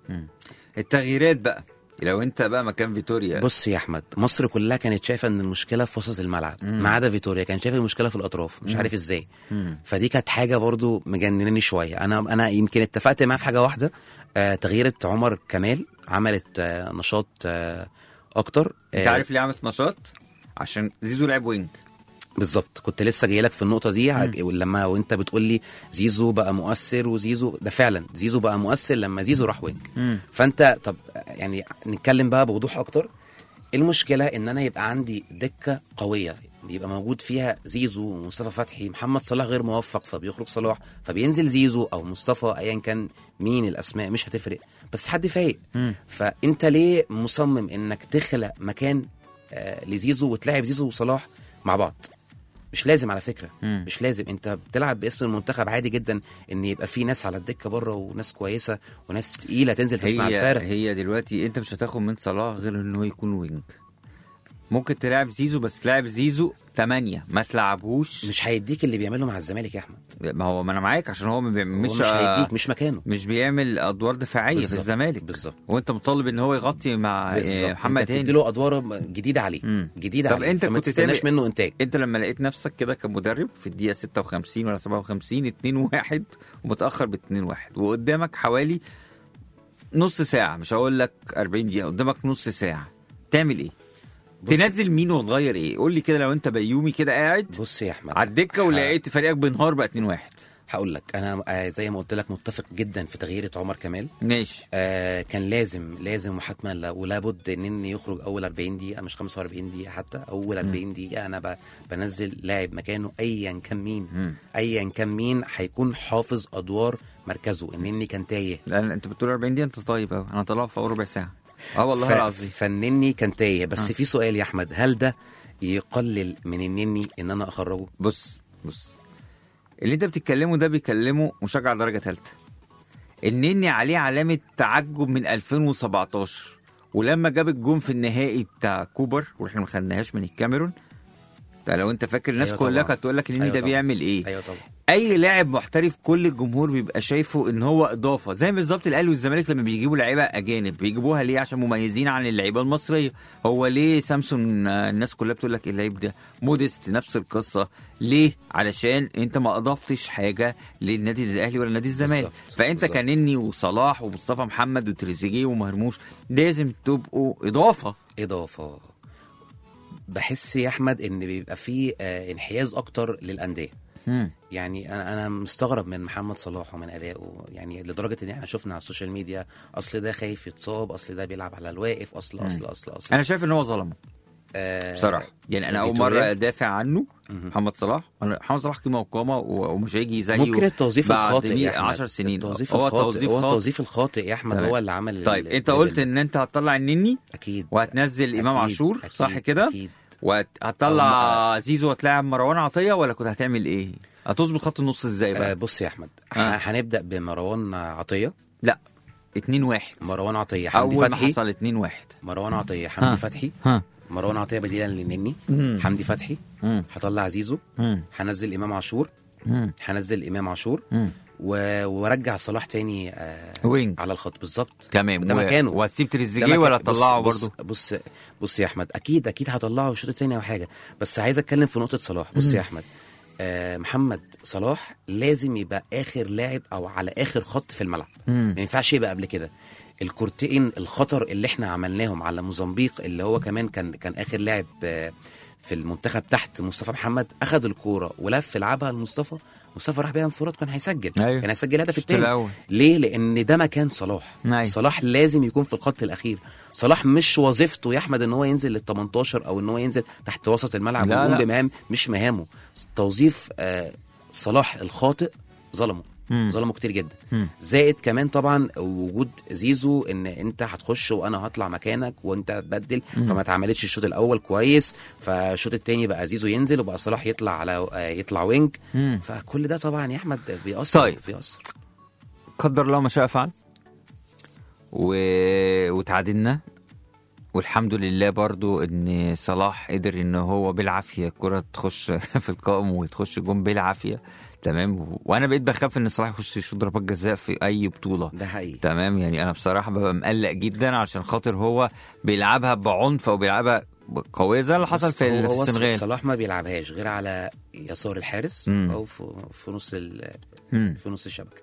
التغييرات بقى لو انت بقى مكان فيتوريا بص يا احمد مصر كلها كانت شايفه ان المشكله في وسط الملعب ما عدا فيتوريا كان شايف المشكله في الاطراف مش عارف ازاي مم. فدي كانت حاجه برضو مجنناني شويه انا انا يمكن اتفقت معاه في حاجه واحده آه تغييره عمر كمال عملت آه نشاط آه اكتر انت آه عارف ليه عملت نشاط عشان زيزو لعب وينج بالظبط كنت لسه جاي لك في النقطه دي هج- لما وانت بتقول لي زيزو بقى مؤثر وزيزو ده فعلا زيزو بقى مؤثر لما زيزو راح وينج مم. فانت طب يعني نتكلم بقى بوضوح اكتر المشكله ان انا يبقى عندي دكه قويه بيبقى موجود فيها زيزو مصطفى فتحي محمد صلاح غير موفق فبيخرج صلاح فبينزل زيزو او مصطفى ايا كان مين الاسماء مش هتفرق بس حد فايق مم. فانت ليه مصمم انك تخلق مكان آه لزيزو وتلاعب زيزو وصلاح مع بعض مش لازم على فكره مم. مش لازم انت بتلعب باسم المنتخب عادي جدا ان يبقى في ناس على الدكه بره وناس كويسه وناس تقيله تنزل تصنع هي الفارق هي دلوقتي انت مش هتاخد من صلاح غير ان هو يكون وينج ممكن تلعب زيزو بس تلعب زيزو 8 ما تلعبهوش مش هيديك اللي بيعمله مع الزمالك يا احمد ما هو ما انا معاك عشان هو ما بيعمل- مش, مش مش هيديك مش مكانه مش بيعمل ادوار دفاعيه في بالظبط، الزمالك بالظبط. وانت مطالب ان هو يغطي مع آه، بالظبط محمد انت هاني بتديله ادوار جديده عليه مم. جديده طب عليه انت فما كنت تستناش تعمل- منه انتاج انت لما لقيت نفسك كده كمدرب في الدقيقه 56 ولا 57 2 1 ومتاخر ب 2 1 وقدامك حوالي نص ساعه مش هقول لك 40 دقيقه قدامك نص ساعه تعمل ايه بص- تنزل مين وتغير ايه قول لي كده لو انت بيومي كده قاعد بص يا احمد على الدكه ه- ولقيت فريقك بينهار بقى 2 1 هقول لك انا آه، زي ما قلت لك متفق جدا في تغيير عمر كمال ماشي آه كان لازم لازم وحتما لا- ولابد ان يخرج اول 40 دقيقه مش 45 دقيقه حتى اول 40 دقيقه انا ب- بنزل لاعب مكانه ايا كان مين مم. ايا كان مين هيكون حافظ ادوار مركزه انني كان تايه لان انت بتقول 40 دقيقه انت طيب قوي انا طلعت في اول ربع ساعه اه والله ف- العظيم فالنني كان تايه بس آه. في سؤال يا احمد هل ده يقلل من النني ان انا اخرجه بص بص اللي انت بتتكلمه ده بيكلمه مشجع درجه ثالثه النني عليه علامه تعجب من 2017 ولما جاب الجون في النهائي بتاع كوبر واحنا ما خدناهاش من الكاميرون ده لو انت فاكر الناس أيوة كلها طبعا. كانت تقول لك النني أيوة ده طبعا. بيعمل ايه ايوه طبعا اي لاعب محترف كل الجمهور بيبقى شايفه ان هو اضافه زي بالظبط الاهلي والزمالك لما بيجيبوا لعيبه اجانب بيجيبوها ليه عشان مميزين عن اللعيبه المصريه هو ليه سامسون آه، الناس كلها بتقول لك اللعيب ده موديست نفس القصه ليه علشان انت ما اضفتش حاجه للنادي الاهلي ولا نادي الزمالك بالظبط، فانت بالظبط. كنني وصلاح ومصطفى محمد وتريزيجيه ومرموش لازم تبقوا اضافه اضافه بحس يا احمد ان بيبقى فيه آه انحياز اكتر للانديه مم. يعني انا انا مستغرب من محمد صلاح ومن ادائه يعني لدرجه ان احنا شفنا على السوشيال ميديا اصل ده خايف يتصاب اصل ده بيلعب على الواقف اصل اصل اصل اصل انا شايف ان هو ظلمه آه بصراحه يعني انا اول فيتوريا. مره ادافع عنه مهم. محمد صلاح أنا محمد صلاح قيمه وقامه و- ومش هيجي زيه ممكن التوظيف بعد الخاطئ مية- يا احمد 10 سنين التوظيف هو الخاطئ توظيف هو خاطئ. التوظيف الخاطئ يا احمد تمام. هو اللي عمل طيب ال- انت ال- قلت ال- ان انت هتطلع النني اكيد وهتنزل امام أكيد، عاشور أكيد، صح كده اكيد وهتطلع زيزو وهتلاعب مروان عطيه ولا كنت هتعمل ايه هتظبط خط النص ازاي آه بقى بص يا احمد آه. آه. هنبدا بمروان عطيه لا 2 1 مروان عطيه حمدي اول ما فتحي حصل 2 1 مروان عطيه ها. حمدي فتحي ها مروان عطيه بديلا للنني مم. حمدي فتحي مم. هطلع زيزو مم. هنزل امام عاشور مم. هنزل امام عاشور مم. و... وارجع صلاح تاني آه وينج على الخط بالظبط تمام ده و- مكانه وهتسيب ده تريزيجيه مكان- ولا بص- تطلعه بص برضه بص بص يا احمد اكيد اكيد هطلعه الشوط التاني او حاجه بس عايز اتكلم في نقطه صلاح بص يا احمد آه محمد صلاح لازم يبقى اخر لاعب او على اخر خط في الملعب مم. ما ينفعش يبقى قبل كده الكورتين الخطر اللي احنا عملناهم على موزمبيق اللي هو كمان كان كان اخر لاعب آه، في المنتخب تحت مصطفى محمد اخذ الكوره ولف لعبها لمصطفى مصطفى راح بيها انفراد كان هيسجل أيوة. كان هيسجل هدف الشوط التاني الأول. ليه لان ده مكان صلاح أيوة. صلاح لازم يكون في الخط الاخير صلاح مش وظيفته يا احمد ان هو ينزل لل 18 او ان هو ينزل تحت وسط الملعب لا، ويقوم لا. بمهام مش مهامه توظيف آه صلاح الخاطئ ظلمه مم. ظلمه كتير جدا مم. زائد كمان طبعا وجود زيزو ان انت هتخش وانا هطلع مكانك وانت هتبدل فما اتعملتش الشوط الاول كويس فالشوط التاني بقى زيزو ينزل وبقى صلاح يطلع على آه، يطلع وينج مم. فكل ده طبعا يا احمد بيأثر طيب. بيأثر قدر الله ما شاء فعل و... وتعادلنا والحمد لله برضو ان صلاح قدر ان هو بالعافيه الكره تخش في القائم وتخش جون بالعافيه تمام وانا بقيت بخاف ان صلاح يخش يشوط ضربات جزاء في اي بطوله ده حقيقي تمام يعني انا بصراحه ببقى مقلق جدا عشان خاطر هو بيلعبها بعنف او بيلعبها قويه زي اللي حصل في, هو- في هو السنغال صلاح ما بيلعبهاش غير على يسار الحارس مم. او في, في نص ال- مم. في نص الشبكه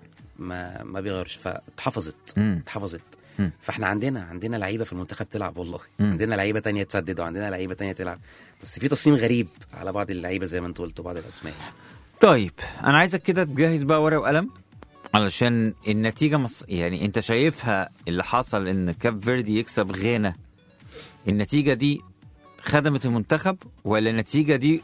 ما ما بيغيرش فاتحفظت مم. اتحفظت مم. فاحنا عندنا عندنا لعيبه في المنتخب تلعب والله مم. عندنا لعيبه تانية تسدد وعندنا لعيبه تانية تلعب بس في تصميم غريب على بعض اللعيبه زي ما انت قلت وبعض الاسماء طيب انا عايزك كده تجهز بقى ورقه وقلم علشان النتيجه مص... يعني انت شايفها اللي حصل ان كاب فيردي يكسب غانا النتيجه دي خدمت المنتخب ولا النتيجه دي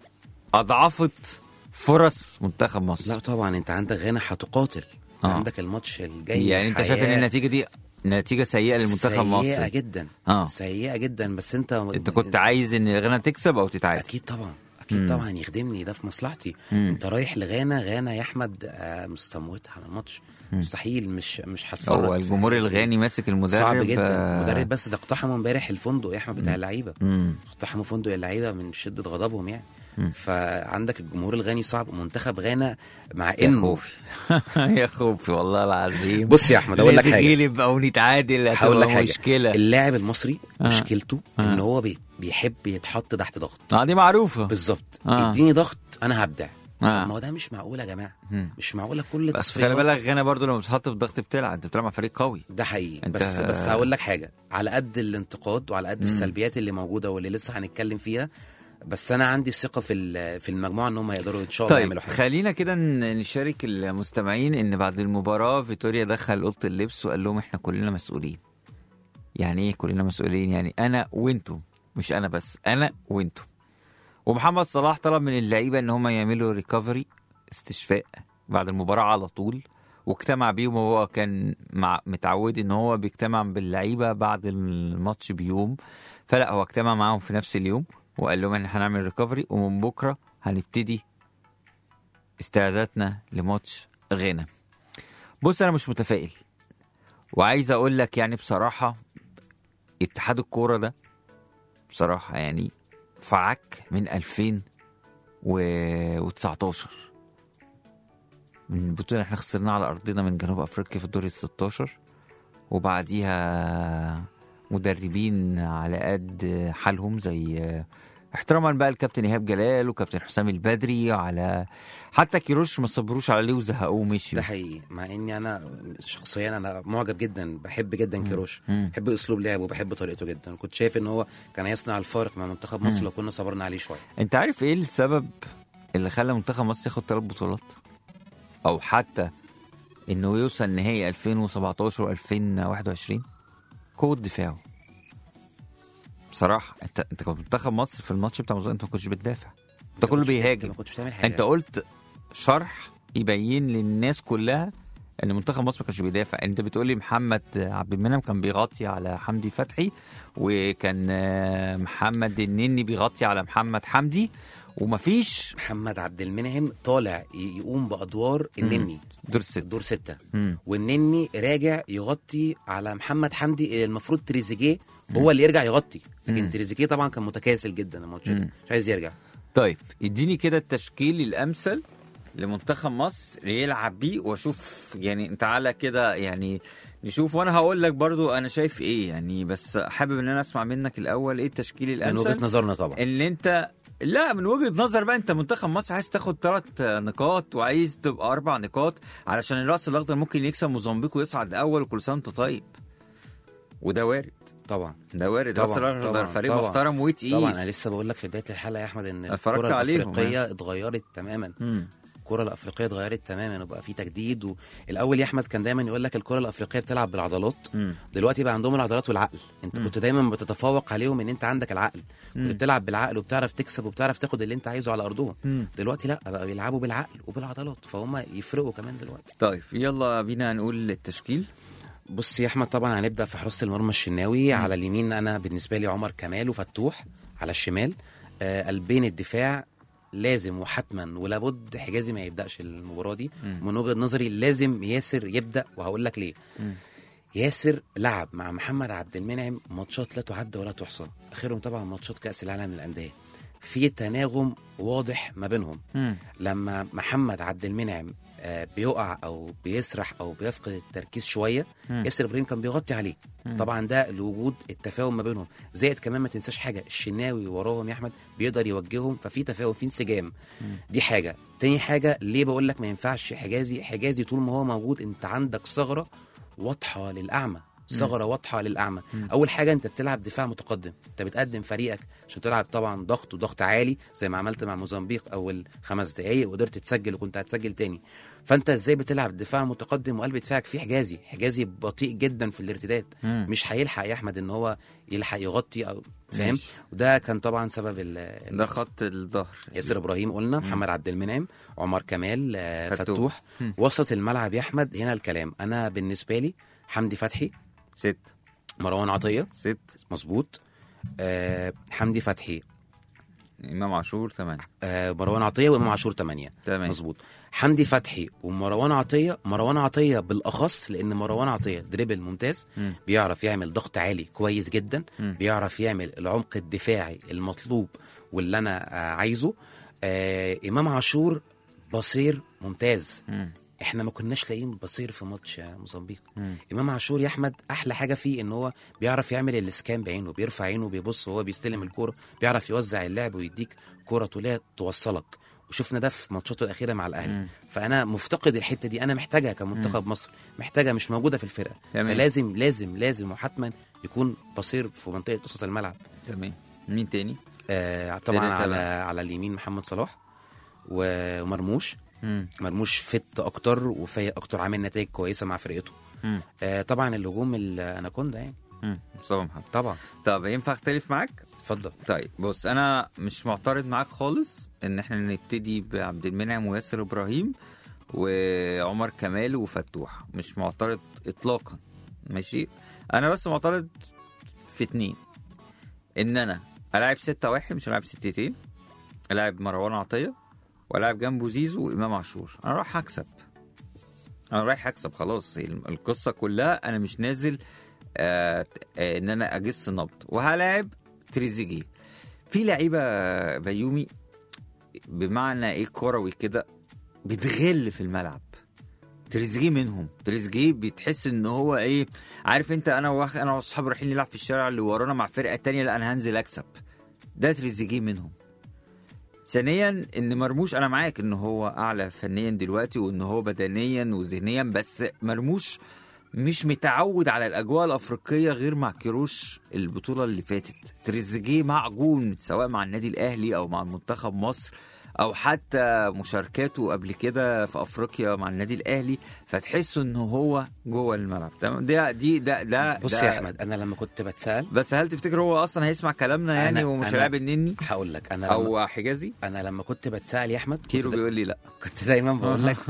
اضعفت فرص منتخب مصر لا طبعا انت عندك غانا هتقاتل آه. آه. عندك الماتش الجاي يعني انت شايف ان حياة النتيجه دي نتيجه سيئه للمنتخب سيئه المصري جدا اه سيئه جدا بس انت انت كنت عايز ان غانا تكسب او تتعادل اكيد طبعا اكيد مم. طبعا يخدمني ده في مصلحتي مم. انت رايح لغانا غانا يا احمد آه، مستموت على الماتش مستحيل مش مش هتفرج هو الجمهور الغاني ماسك المدرب صعب جدا آه، المدرب بس ده اقتحموا امبارح الفندق يا احمد بتاع اللعيبه مم. اقتحموا فندق اللعيبه من شده غضبهم يعني فعندك الجمهور الغاني صعب منتخب غانا مع يا انه خوفي يا خوفي والله العظيم بص يا احمد اقول لك حاجه نتغلب او نتعادل هقول لك هتبقى حاجه مشكله اللاعب المصري آه. مشكلته آه. ان هو بي- بيحب يتحط تحت ضغط اه دي معروفه بالظبط آه. اديني ضغط انا هبدع آه. طب ما هو ده مش معقول يا جماعه مم. مش معقوله كل بس تصفيات خلي بالك غانا برضو لما بتتحط في ضغط بتلعب انت بتلعب مع فريق قوي ده حقيقي أنت- بس بس هقول لك حاجه على قد الانتقاد وعلى قد السلبيات اللي موجوده واللي لسه هنتكلم فيها بس انا عندي ثقه في ال- في المجموعه ان هم يقدروا ان شاء الله طيب يعملوا حاجه خلينا كده ن- نشارك المستمعين ان بعد المباراه فيتوريا دخل اوضه اللبس وقال لهم احنا كلنا مسؤولين يعني ايه كلنا مسؤولين يعني انا وانتم مش انا بس انا وانتم ومحمد صلاح طلب من اللعيبه ان هم يعملوا ريكفري استشفاء بعد المباراه على طول واجتمع بيهم وهو كان مع متعود ان هو بيجتمع باللعيبه بعد الماتش بيوم فلا هو اجتمع معاهم في نفس اليوم وقال لهم ان احنا هنعمل ريكفري ومن بكره هنبتدي استعداداتنا لماتش غانا بص انا مش متفائل وعايز اقول لك يعني بصراحه اتحاد الكوره ده بصراحه يعني فعك من 2019 من البطوله احنا خسرناها على ارضنا من جنوب افريقيا في الدور ال 16 وبعديها مدربين على قد حالهم زي احتراما بقى الكابتن ايهاب جلال وكابتن حسام البدري على حتى كيروش ما صبروش عليه وزهقوه ومشي ده حقيقي مع اني انا شخصيا انا معجب جدا بحب جدا كيروش مم. بحب اسلوب لعبه وبحب طريقته جدا كنت شايف ان هو كان هيصنع الفارق مع منتخب مصر لو كنا صبرنا عليه شويه انت عارف ايه السبب اللي خلى منتخب مصر ياخد ثلاث بطولات او حتى انه يوصل نهائي 2017 و2021 قوه دفاعه بصراحه انت انت كنت منتخب مصر في الماتش بتاع موزمبيق انت ما كنتش بتدافع انت كله انت بيهاجم ما كنتش بتعمل حاجه انت قلت شرح يبين للناس كلها ان منتخب مصر ما كانش بيدافع انت بتقول لي محمد عبد المنعم كان بيغطي على حمدي فتحي وكان آه، محمد النني بيغطي على محمد حمدي ومفيش محمد عبد المنعم طالع ي- يقوم بادوار النني دور الست دور ستة مم. والنني راجع يغطي على محمد حمدي المفروض تريزيجيه هو اللي يرجع يغطي لكن تريزيجيه طبعا كان متكاسل جدا الماتش ده مم. مش عايز يرجع طيب اديني كده التشكيل الامثل لمنتخب مصر يلعب بيه واشوف يعني تعالى كده يعني نشوف وانا هقول لك برضو انا شايف ايه يعني بس حابب ان انا اسمع منك الاول ايه التشكيل من الامثل وجهه نظرنا طبعا اللي انت لا من وجهه نظر بقى انت منتخب مصر عايز تاخد ثلاث نقاط وعايز تبقى اربع نقاط علشان الراس الاخضر ممكن يكسب موزمبيق ويصعد اول وكل سنه وانت طيب وده وارد طبعا ده وارد طبعاً، راس الاخضر طبعاً، فريق طبعاً. محترم وتقيل طبعا انا لسه بقول لك في بدايه الحلقه يا احمد ان اتفرجت الكره عليهم، الافريقيه اتغيرت تماما مم. الكره الافريقيه اتغيرت تماما وبقى في تجديد والاول يا احمد كان دايما يقول لك الكره الافريقيه بتلعب بالعضلات مم. دلوقتي بقى عندهم العضلات والعقل انت كنت دايما بتتفوق عليهم ان انت عندك العقل كنت بتلعب بالعقل وبتعرف تكسب وبتعرف تاخد اللي انت عايزه على ارضهم مم. دلوقتي لا بقى بيلعبوا بالعقل وبالعضلات فهم يفرقوا كمان دلوقتي طيب يلا بينا نقول التشكيل بص يا احمد طبعا هنبدا في حراسه المرمى الشناوي على اليمين انا بالنسبه لي عمر كمال وفتوح على الشمال آه قلبين الدفاع لازم وحتما ولابد حجازي ما يبداش المباراه دي من وجهه نظري لازم ياسر يبدا وهقول لك ليه ياسر لعب مع محمد عبد المنعم ماتشات لا تعد ولا تحصى اخرهم طبعا ماتشات كاس العالم للانديه في تناغم واضح ما بينهم مم. لما محمد عبد المنعم آه، بيقع او بيسرح او بيفقد التركيز شويه مم. ياسر ابراهيم كان بيغطي عليه طبعا ده لوجود التفاهم ما بينهم زائد كمان ما تنساش حاجه الشناوي وراهم يا احمد بيقدر يوجههم ففي تفاهم في انسجام دي حاجه تاني حاجه ليه بقول لك ما ينفعش حجازي حجازي طول ما هو موجود انت عندك ثغره واضحه للاعمى ثغره واضحه للاعمى اول حاجه انت بتلعب دفاع متقدم انت بتقدم فريقك عشان تلعب طبعا ضغط وضغط عالي زي ما عملت مع موزمبيق اول خمس دقائق وقدرت تسجل وكنت هتسجل تاني فانت ازاي بتلعب دفاع متقدم وقلب دفاعك فيه حجازي حجازي بطيء جدا في الارتداد مم. مش هيلحق يا احمد ان هو يلحق يغطي او فاهم ماشي. وده كان طبعا سبب ال ده خط الظهر ياسر ابراهيم قلنا محمد عبد المنعم عمر كمال آه، فتوح. فتوح مم. وسط الملعب يا احمد هنا الكلام انا بالنسبه لي حمدي فتحي ست مروان عطيه ست مظبوط آه حمدي فتحي امام عاشور تمام آه مروان عطيه وامام عاشور 8 تمام مظبوط حمدي فتحي ومروان عطيه مروان عطيه بالاخص لان مروان عطيه دريبل ممتاز مم. بيعرف يعمل ضغط عالي كويس جدا مم. بيعرف يعمل العمق الدفاعي المطلوب واللي انا آه عايزه آه امام عاشور بصير ممتاز مم. احنا ما كناش لاقيين بصير في ماتش موزمبيق مم. امام عاشور يا احمد احلى حاجه فيه ان هو بيعرف يعمل الاسكان بعينه بيرفع عينه بيبص وهو بيستلم الكوره بيعرف يوزع اللعب ويديك كوره طوليه توصلك وشفنا ده في ماتشاته الاخيره مع الاهلي مم. فانا مفتقد الحته دي انا محتاجها كمنتخب مصر محتاجها مش موجوده في الفرقه تمام. فلازم لازم لازم وحتما يكون بصير في منطقه وسط الملعب تمام مين تاني؟ آه طبعا تالت على تمام. على اليمين محمد صلاح و- ومرموش مم. مرموش فت اكتر وفايق اكتر عامل نتائج كويسه مع فرقته مم. آه طبعا الهجوم الاناكوندا يعني مم. مصطفى محمد طبعا طب ينفع اختلف معاك؟ اتفضل طيب بص انا مش معترض معاك خالص ان احنا نبتدي بعبد المنعم وياسر ابراهيم وعمر كمال وفتوح مش معترض اطلاقا ماشي انا بس معترض في اتنين ان انا العب ستة واحد مش العب ستتين العب مروان عطية والعب جنبه زيزو وامام عاشور انا رايح اكسب انا رايح اكسب خلاص القصة كلها انا مش نازل آه آه ان انا اجس نبض وهلاعب تريزيجيه في لعيبه بيومي بمعنى ايه كروي كده بتغل في الملعب تريزيجيه منهم تريزيجيه بتحس ان هو ايه عارف انت انا واخ... انا واصحابي رايحين نلعب في الشارع اللي ورانا مع فرقه تانية لا انا هنزل اكسب ده تريزيجيه منهم ثانيا ان مرموش انا معاك ان هو اعلى فنيا دلوقتي وان هو بدنيا وذهنيا بس مرموش مش متعود على الاجواء الافريقيه غير مع كيروش البطوله اللي فاتت تريزيجيه معجون سواء مع النادي الاهلي او مع منتخب مصر او حتى مشاركاته قبل كده في افريقيا مع النادي الاهلي فتحس ان هو جوه الملعب تمام ده دي ده ده بص ده يا احمد انا لما كنت بتسال بس هل تفتكر هو اصلا هيسمع كلامنا يعني أنا- ومش أنا- هيلاعب النني هقول لك انا لما او حجازي انا لما كنت بتسال يا احمد كنت كيرو دا- بيقول لي لا كنت دايما بقول لك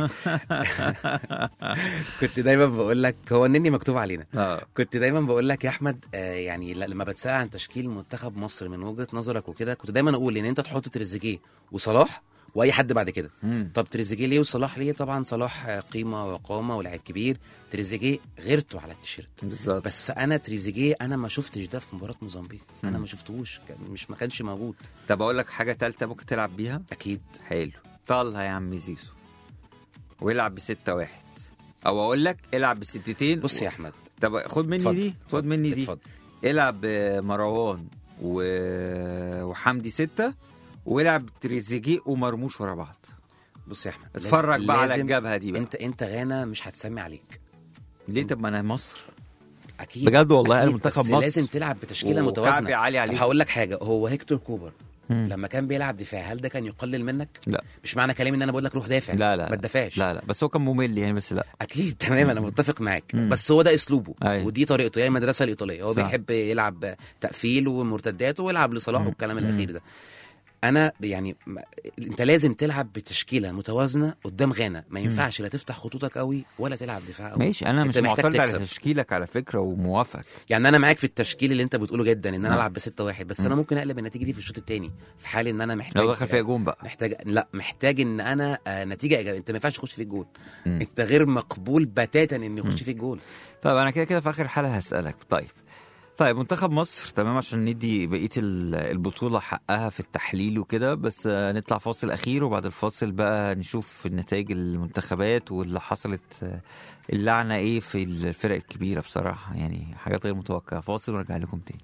كنت دايما بقول لك هو النني مكتوب علينا اه كنت دايما بقول لك يا احمد آه يعني ل- لما بتسال عن تشكيل منتخب مصر من وجهه نظرك وكده كنت دايما اقول ان انت تحط تريزيجيه وصلاح واي حد بعد كده مم. طب تريزيجيه ليه وصلاح ليه طبعا صلاح آه، قيمه وقامه ولاعب كبير تريزيجيه غيرته على التيشيرت بالظبط بس انا تريزيجيه انا ما شفتش ده في مباراه موزمبيق انا مم. ما شفتهوش كان مش ما كانش موجود طب اقول لك حاجه ثالثه ممكن تلعب بيها اكيد حلو طلها يا عم زيزو والعب بستة واحد او اقول لك العب بستتين بص يا احمد طب خد مني اتفضل، دي خد اتفضل، مني دي اتفضل العب مروان و... وحمدي ستة والعب تريزيجيه ومرموش ورا بعض بص يا احمد اتفرج لازم- بقى على لازم- الجبهه دي بقى انت انت غانا مش هتسمي عليك ليه طب ما انا مصر اكيد بجد والله أكيد، أنا منتخب بس مصر. لازم تلعب بتشكيله وكعبي متوازنه عالي طب عليك هقول لك حاجه هو هيكتور كوبر مم. لما كان بيلعب دفاع هل ده كان يقلل منك لا مش معنى كلامي ان انا بقول لك روح دافع لا لا ما تدافعش لا لا بس هو كان ممل يعني بس لا اكيد تمام انا متفق معاك مم. بس هو ده اسلوبه أيوة. ودي طريقته هي المدرسه الايطاليه هو صح. بيحب يلعب تقفيل ومرتدات ويلعب لصلاح مم. والكلام مم. الاخير ده انا يعني ما- انت لازم تلعب بتشكيله متوازنه قدام غانا ما ينفعش لا تفتح خطوطك قوي ولا تلعب دفاع قوي ماشي انا أنت مش محتاج معترض على تكسب. تشكيلك على فكره وموافق يعني انا معاك في التشكيل اللي انت بتقوله جدا ان انا نعم. العب بستة واحد بس مم. انا ممكن اقلب النتيجه دي في الشوط الثاني في حال ان انا محتاج لو دخل فيها جون بقى محتاج لا محتاج ان انا آه نتيجه ايجابيه انت ما ينفعش تخش فيك جول مم. انت غير مقبول بتاتا ان يخش مم. فيك جول طيب انا كده كده في اخر حلقه هسالك طيب طيب منتخب مصر تمام عشان ندي بقيه ال- البطوله حقها في التحليل وكده بس آه، نطلع فاصل اخير وبعد الفاصل بقى نشوف النتائج المنتخبات واللي حصلت آه، اللعنه ايه في الفرق الكبيره بصراحه يعني حاجات غير متوقعه فاصل ونرجع لكم تاني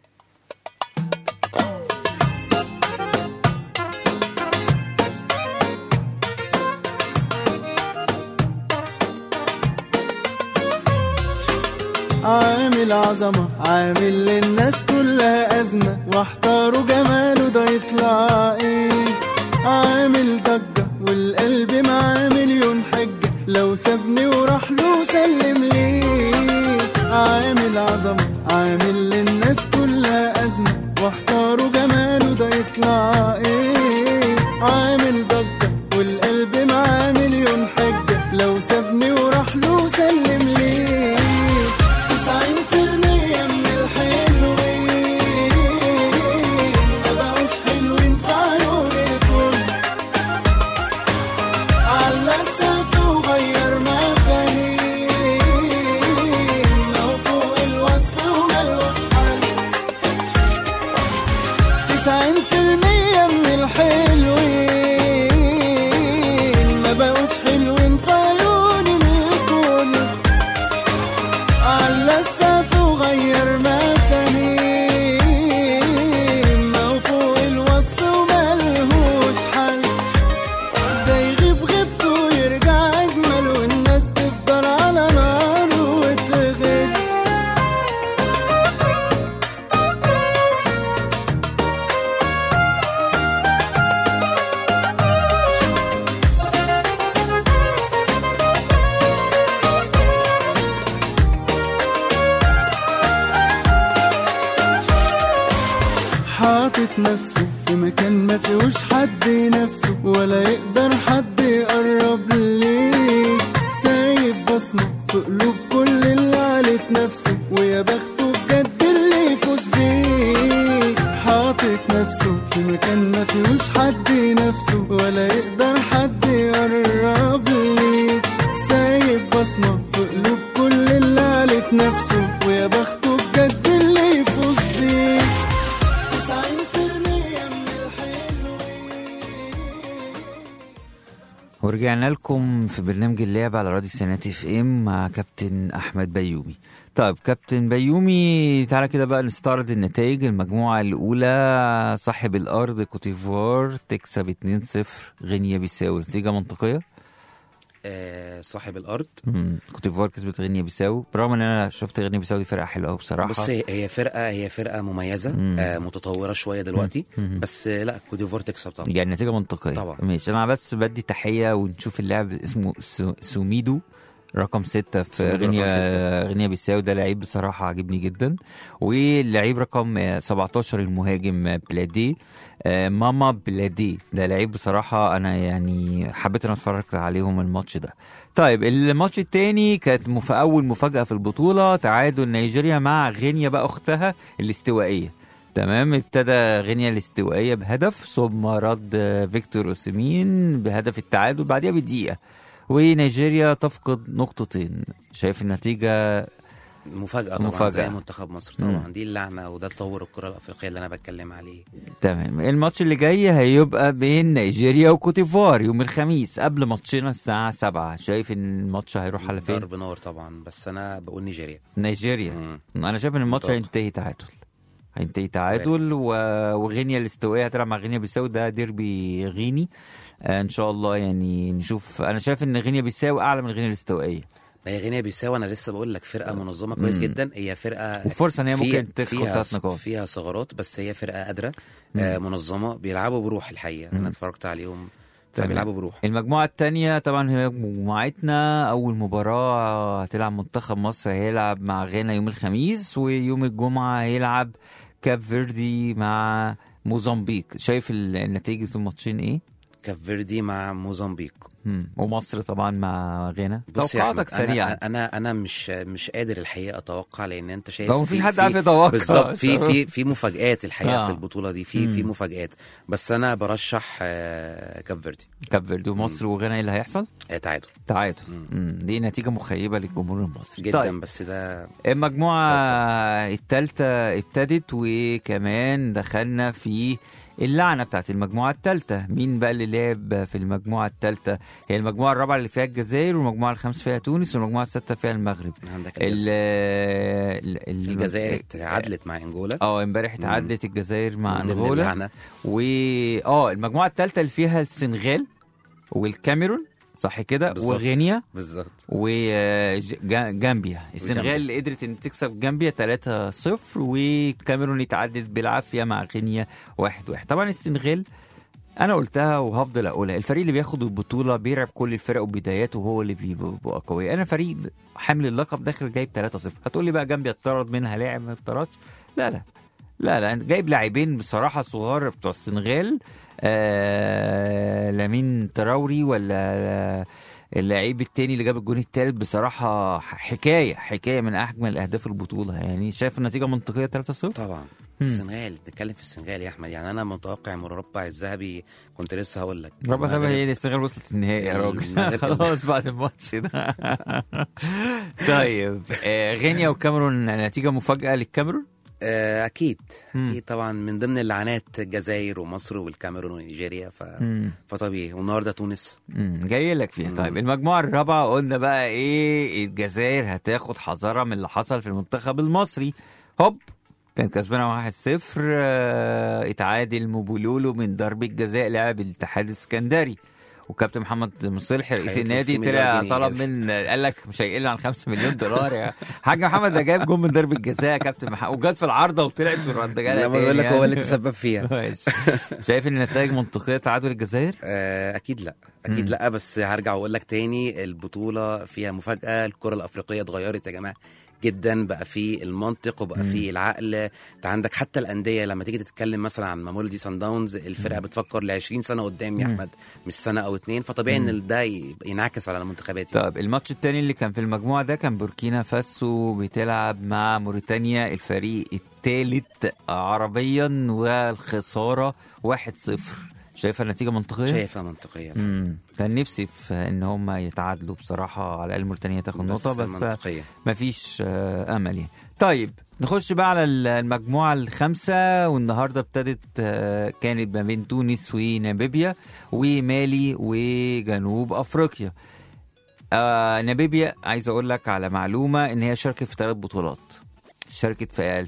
عامل عظمة عامل للناس كلها أزمة واحتاروا جماله ده يطلع ايه عامل ضجة والقلب معاه مليون حجة لو سابني وراح له سلم ليه عامل عظمة عامل للناس كلها أزمة واحتاروا جماله ده يطلع ايه عامل ضجة والقلب معاه مليون حجة لو سابني وراح له سلم ليه تسعين في المية من الحلوين مبقوش حلوين في غير مفاهيم ما هو فوق الوصف وملهوش حل ده يغيب غيبته ويرجع أجمل والناس تفضل على نار وتغيب حاطط نفسه في مكان ما فيهوش حد نفسه ولا يقدر حد يقرب ليه سايب بصمة في قلوب كل اللي علت نفسه ويا بخته بجد اللي يفوز بيه حاطط نفسه في مكان ما فيهوش حد نفسه ولا يقدر حد يقرب ليه سايب بصمة في قلوب كل اللي علت نفسه ويا بخته بجد اللي يفوز بيه تسعين في المية من الحلوين ورجعنا لكم في برنامج اللعب على راديو سناتي اف ام مع كابتن احمد بيومي طيب كابتن بيومي تعالى كده بقى نستعرض النتائج المجموعة الأولى صاحب الأرض كوتيفوار تكسب 2-0 غينيا بيساو نتيجة منطقية آه صاحب الارض مم. كوتيفوار كسبت غينيا بيساو برغم ان انا شفت غينيا بيساو دي فرقة حلوة قوي بصراحة بص هي هي فرقه هي فرقه مميزه مم. آه متطوره شويه دلوقتي مم. بس آه لا كوديفوار تكسب طبعا يعني نتيجة منطقية طبعا. ماشي انا بس بدي تحية ونشوف اللاعب اسمه سو- سوميدو رقم ستة في سوميدو رقم غينيا ستة. غينيا بيساو ده لعيب بصراحة عجبني جدا واللعيب رقم آه، 17 المهاجم آه، بلادي آه، ماما بلادي ده لعيب بصراحة أنا يعني حبيت أنا اتفرجت عليهم الماتش ده طيب الماتش التاني كانت مف... أول مفاجأة في البطولة تعادل نيجيريا مع غينيا بقى أختها الاستوائية تمام ابتدى غينيا الاستوائية بهدف ثم رد آه، فيكتور أوسيمين بهدف التعادل بعديها بدقيقة ونيجيريا تفقد نقطتين شايف النتيجة مفاجاه طبعا مفاجأة. زي منتخب مصر طبعا دي اللعنه وده تطور الكره الافريقيه اللي انا بتكلم عليه تمام الماتش اللي جاي هيبقى بين نيجيريا وكوتيفوار يوم الخميس قبل ماتشنا الساعة 7 شايف ان الماتش هيروح على فين؟ ضرب نار طبعا بس انا بقول نيجيريا نيجيريا مم. انا شايف ان الماتش متوقع. هينتهي تعادل هينتهي تعادل و... وغينيا الاستوائيه هتلعب مع غينيا بيساو ده ديربي غيني آه ان شاء الله يعني نشوف انا شايف ان غينيا بيساو اعلى من غينيا الاستوائيه ما هي غينيا بيساو انا لسه بقول لك فرقه منظمه كويس مم. جدا هي فرقه وفرصه ان هي فيها- ممكن تاخد فيها ثلاث نقاط فيها ثغرات بس هي فرقه قادره آه منظمه بيلعبوا بروح الحقيقه مم. انا اتفرجت عليهم تمام. فبيلعبوا بروح المجموعة التانية طبعا هي مجموعتنا أول مباراة هتلعب منتخب مصر هيلعب مع غانا يوم الخميس ويوم الجمعة هيلعب كاب فيردي مع موزمبيق شايف ال- نتيجة الماتشين ايه؟ كاب فيردي مع موزمبيق مم. ومصر طبعا مع غانا بص يا توقعاتك أحمد، سريعا انا انا انا مش مش قادر الحقيقه اتوقع لان انت شايف هو مفيش في- حد في- عارف يتوقع. بالظبط في في في مفاجآت الحقيقه آه. في البطوله دي في في مم. مفاجآت بس انا برشح آه، كاب فيردي كاب فيردي ومصر وغانا ايه اللي هيحصل؟ آه، تعادل تعادل مم. مم. دي نتيجة مخيبة للجمهور المصري جدا طيب. بس ده المجموعة التالتة ابتدت وكمان دخلنا في اللعنة بتاعت المجموعة التالتة مين بقى اللي لعب في المجموعة التالتة هي المجموعة الرابعة اللي فيها الجزائر والمجموعة الخامسة فيها تونس والمجموعة السادسة فيها المغرب عندك ال الجزائر. ال- ال- الجزائر تعادلت مع انجولا اه امبارح اتعدت الجزائر مع من ضمن انغولا اللعنة. و اه المجموعة التالتة اللي فيها السنغال والكاميرون صح كده بالظبط. وغينيا بالظبط وجامبيا السنغال اللي قدرت ان تكسب جامبيا 3-0 والكاميرون اتعدت بالعافيه مع غينيا 1-1 طبعا السنغال انا قلتها وهفضل اقولها الفريق اللي بياخد البطوله بيرعب كل الفرق وبداياته هو اللي بيبقى قوي انا فريق حامل اللقب داخل جايب 3-0 هتقول لي بقى جامبيا اتطرد منها لاعب ما اتطردش لا لا لا لا انت جايب لاعبين بصراحه صغار بتوع السنغال آه لامين تراوري ولا اللعيب التاني اللي جاب الجون التالت بصراحه حكايه حكايه من اجمل اهداف البطوله يعني شايف النتيجه منطقيه 3-0 طبعا السنغال نتكلم في السنغال يا احمد يعني انا متوقع المربع الذهبي كنت لسه هقول لك ربع سبعة المغرب- هي السنغال وصلت النهائي يا راجل المغرب- خلاص بعد الماتش ده طيب آه، غينيا والكاميرون نتيجه مفاجاه للكاميرون آه، اكيد مم. اكيد طبعا من ضمن اللعنات الجزائر ومصر والكاميرون ونيجيريا ف... مم. فطبيعي والنهارده تونس مم. جاي لك فيها مم. طيب المجموعه الرابعه قلنا بقى ايه الجزائر هتاخد حذرها من اللي حصل في المنتخب المصري هوب كان كسبانه 1-0 آه، اتعادل موبولولو من ضربه جزاء لاعب الاتحاد السكندري وكابتن محمد مصلحي رئيس هيطلب النادي فيه طلع مليار طلب جنيه. من قال لك مش هيقل عن 5 مليون دولار يا حاج محمد ده جايب جون من ضربه جزاء يا كابتن محمد وجت في العارضه وطلعت في الرد لما بقول لك هو اللي تسبب فيها ماشي. شايف ان النتائج منطقيه تعادل الجزائر؟ آه، اكيد لا اكيد مم. لا بس هرجع واقول لك تاني البطوله فيها مفاجاه الكره الافريقيه اتغيرت يا جماعه جدا بقى في المنطق وبقى مم. في العقل انت عندك حتى الانديه لما تيجي تتكلم مثلا عن مامولدي سان داونز الفرقه بتفكر ل 20 سنه قدام يا مم. احمد مش سنه او اتنين فطبيعي مم. ان ده ي- ينعكس على المنتخبات يعني. طب الماتش التاني اللي كان في المجموعة ده كان بوركينا فاسو بتلعب مع موريتانيا الفريق الثالث عربيا والخسارة 1-0 شايفة النتيجة منطقية؟ شايفها منطقيه امم كان نفسي في ان هم يتعادلوا بصراحة على الاقل موريتانيا تاخد نقطة بس منطقيه مفيش آه، امل يعني طيب نخش بقى على ال- المجموعة الخامسة والنهاردة ابتدت آه، كانت ما بين تونس وناميبيا ومالي وجنوب أفريقيا آه ناميبيا عايز أقول لك على معلومة إن هي شاركت في ثلاث بطولات شاركت في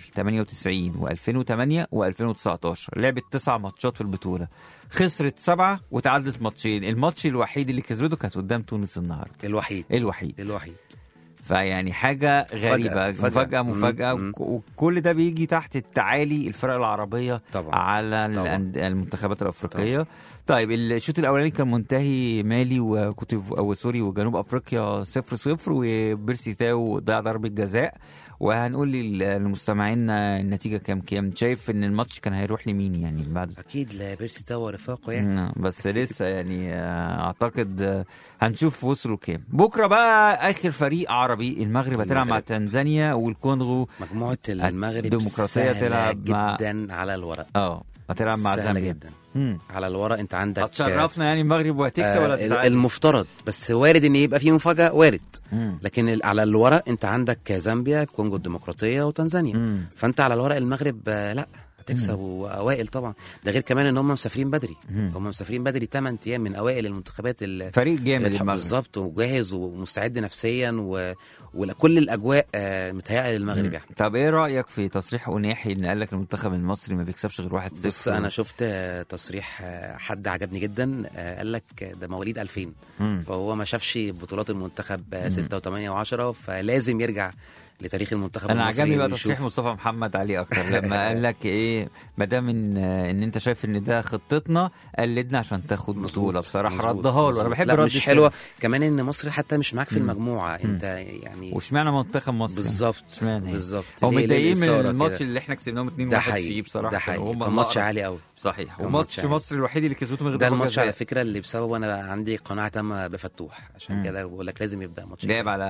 98 و2008 و2019 لعبت تسع ماتشات في البطولة خسرت سبعة وتعادلت ماتشين الماتش الوحيد اللي كسبته كانت قدام تونس النهاردة الوحيد الوحيد الوحيد فيعني حاجة غريبة مفاجأة. مفاجأة مفاجأة مم. وك- وكل ده بيجي تحت التعالي الفرق العربية طبعا على طبعا. الأند- المنتخبات الأفريقية طيب الشوط الأولاني كان منتهي مالي وكوتيف أو سوري وجنوب أفريقيا 0 0 وبيرسي تاو ضيع ضربة جزاء وهنقول لل- للمستمعين النتيجة كام كام شايف إن الماتش كان هيروح لمين يعني بعد اكيد لا بيرسي تاو ورفاقه يعني نعم، بس لسه يعني آه، اعتقد آه، هنشوف وصلوا كام بكره بقى اخر فريق عربي المغرب هتلعب مع المغرب. تنزانيا والكونغو مجموعه المغرب الديمقراطية سهلة تلعب مع- جدا على الورق اه هتلعب مع سهلة زامبيا جدا مم. على الورق انت عندك هتشرفنا يعني المغرب وهتكسب آه، ولا ال- تتعادل المفترض بس وارد ان يبقى في مفاجاه وارد مم. لكن ال- على الورق انت عندك زامبيا الكونغو الديمقراطيه وتنزانيا مم. فانت على الورق المغرب آه، لا هتكسب واوائل طبعا ده غير كمان ان هم مسافرين بدري مم. هم مسافرين بدري 8 ايام من اوائل المنتخبات ال- فريق جامد اللي المغرب بالظبط وجاهز ومستعد نفسيا و... وكل الاجواء آه، متهيئه للمغرب مم. يا احمد طب ايه رايك في تصريح اناحي ان قال لك المنتخب المصري ما بيكسبش غير 1 0 بص انا شفت آه، تصريح آه، حد عجبني جدا آه، قال لك ده مواليد 2000 فهو ما شافش بطولات المنتخب آه، 6 و8 و10 فلازم يرجع لتاريخ المنتخب انا المصري عجبني بقى ويشوف. تصريح مصطفى محمد عليه اكتر لما قال لك ايه ما دام ان ان انت شايف ان ده خطتنا قلدنا عشان تاخد مظبوط، بطوله بصراحه مظبوط، ردها له انا مظبوط. بحب لا رد مش السر. حلوه كمان ان مصر حتى مش معاك في مم. المجموعه انت يعني واشمعنى منتخب مصر بالظبط اشمعنى يعني؟ بالظبط هو ليه- ليه متضايقين من الإثارة الماتش كده؟ اللي احنا كسبناهم 2 ده 1 حقيقي فيه بصراحه ده حقيقي هم كان ماتش الأقرب. عالي قوي صحيح كان وماتش ماتش عالي. مصر الوحيد اللي كسبته من غير ده ضربات الماتش على جزاء. فكره اللي بسببه انا عندي قناعه تامه بفتوح عشان مم. كده بقول لك لازم يبدا ماتش جايب على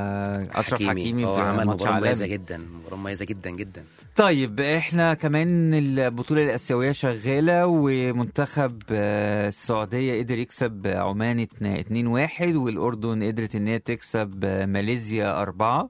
اشرف حكيمي هو في عمل ماتش مباراه مميزه عالمي جدا مباراه مميزه جدا جدا طيب احنا كمان البطولة الآسيوية شغالة ومنتخب آه، السعودية قدر يكسب عمان 2-1 والأردن قدرت إن هي تكسب آه، ماليزيا 4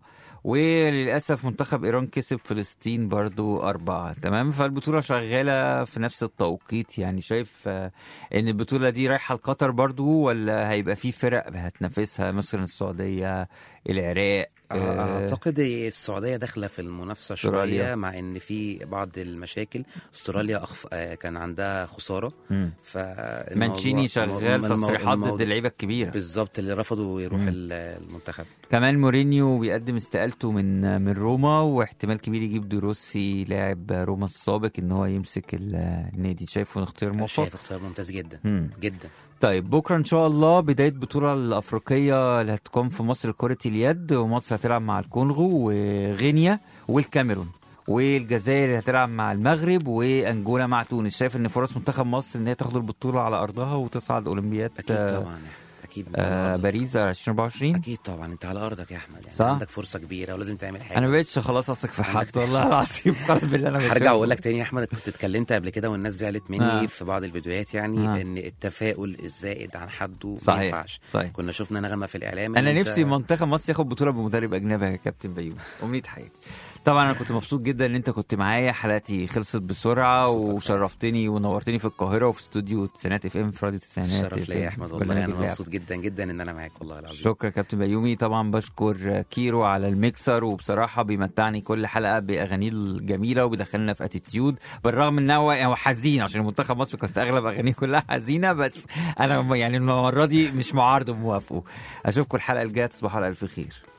وللأسف منتخب إيران كسب فلسطين برضو أربعة تمام فالبطولة شغالة في نفس التوقيت يعني شايف آه، إن البطولة دي رايحة لقطر برضو ولا هيبقى في فرق هتنافسها مثلا السعودية العراق آه، اعتقد السعوديه داخله في المنافسه أستراليا. شويه مع ان في بعض المشاكل استراليا أخف... آه، كان عندها خساره مم. ف مانشيني شغال تصريحات ضد اللعيبه الكبيره بالظبط اللي رفضوا يروح مم. ال- المنتخب كمان مورينيو بيقدم استقالته من من روما واحتمال كبير يجيب دروسي لاعب روما السابق ان هو يمسك ال- النادي شايفه اختيار موفق شايف اختيار ممتاز جدا مم. جدا طيب بكره ان شاء الله بدايه البطوله الافريقيه اللي هتقام في مصر كره اليد ومصر هتلعب مع الكونغو وغينيا والكاميرون والجزائر هتلعب مع المغرب وانجولا مع تونس شايف ان فرص منتخب مصر ان هي تاخد البطوله على ارضها وتصعد اولمبياد اكيد آه، طبعا اكيد آه طبعاً. باريس 2024 اكيد طبعا انت على ارضك يا احمد يعني صح؟ عندك فرصه كبيره ولازم تعمل حاجه انا ما بقتش خلاص اثق في حد والله العظيم خلاص بالله انا هرجع بشوفه. واقول لك تاني يا احمد كنت اتكلمت قبل كده والناس زعلت مني آه. في بعض الفيديوهات يعني آه. ان التفاؤل الزائد عن حده ما صحيح ينفعش صحيح كنا شفنا نغمه في الاعلام انا إن أنت- نفسي منتخب مصر ياخد بطوله بمدرب اجنبي يا كابتن بيومي امنيه حياتي طبعا انا كنت مبسوط جدا ان انت كنت معايا حلقتي خلصت بسرعه مبسوط أكتر. وشرفتني ونورتني في القاهره وفي استوديو تسعينات اف ام في راديو تسعينات شرف ليا يا احمد والله برنامج انا اللعب. مبسوط جدا جدا ان انا معاك والله العظيم شكرا كابتن بيومي طبعا بشكر كيرو على الميكسر وبصراحه بيمتعني كل حلقه باغانيه الجميله وبيدخلنا في اتيتيود بالرغم ان هو يعني هو حزين عشان منتخب مصر كانت اغلب اغانيه كلها حزينه بس انا يعني المره دي مش معارضه وموافقه اشوفكم الحلقه الجايه تصبحوا على الف خير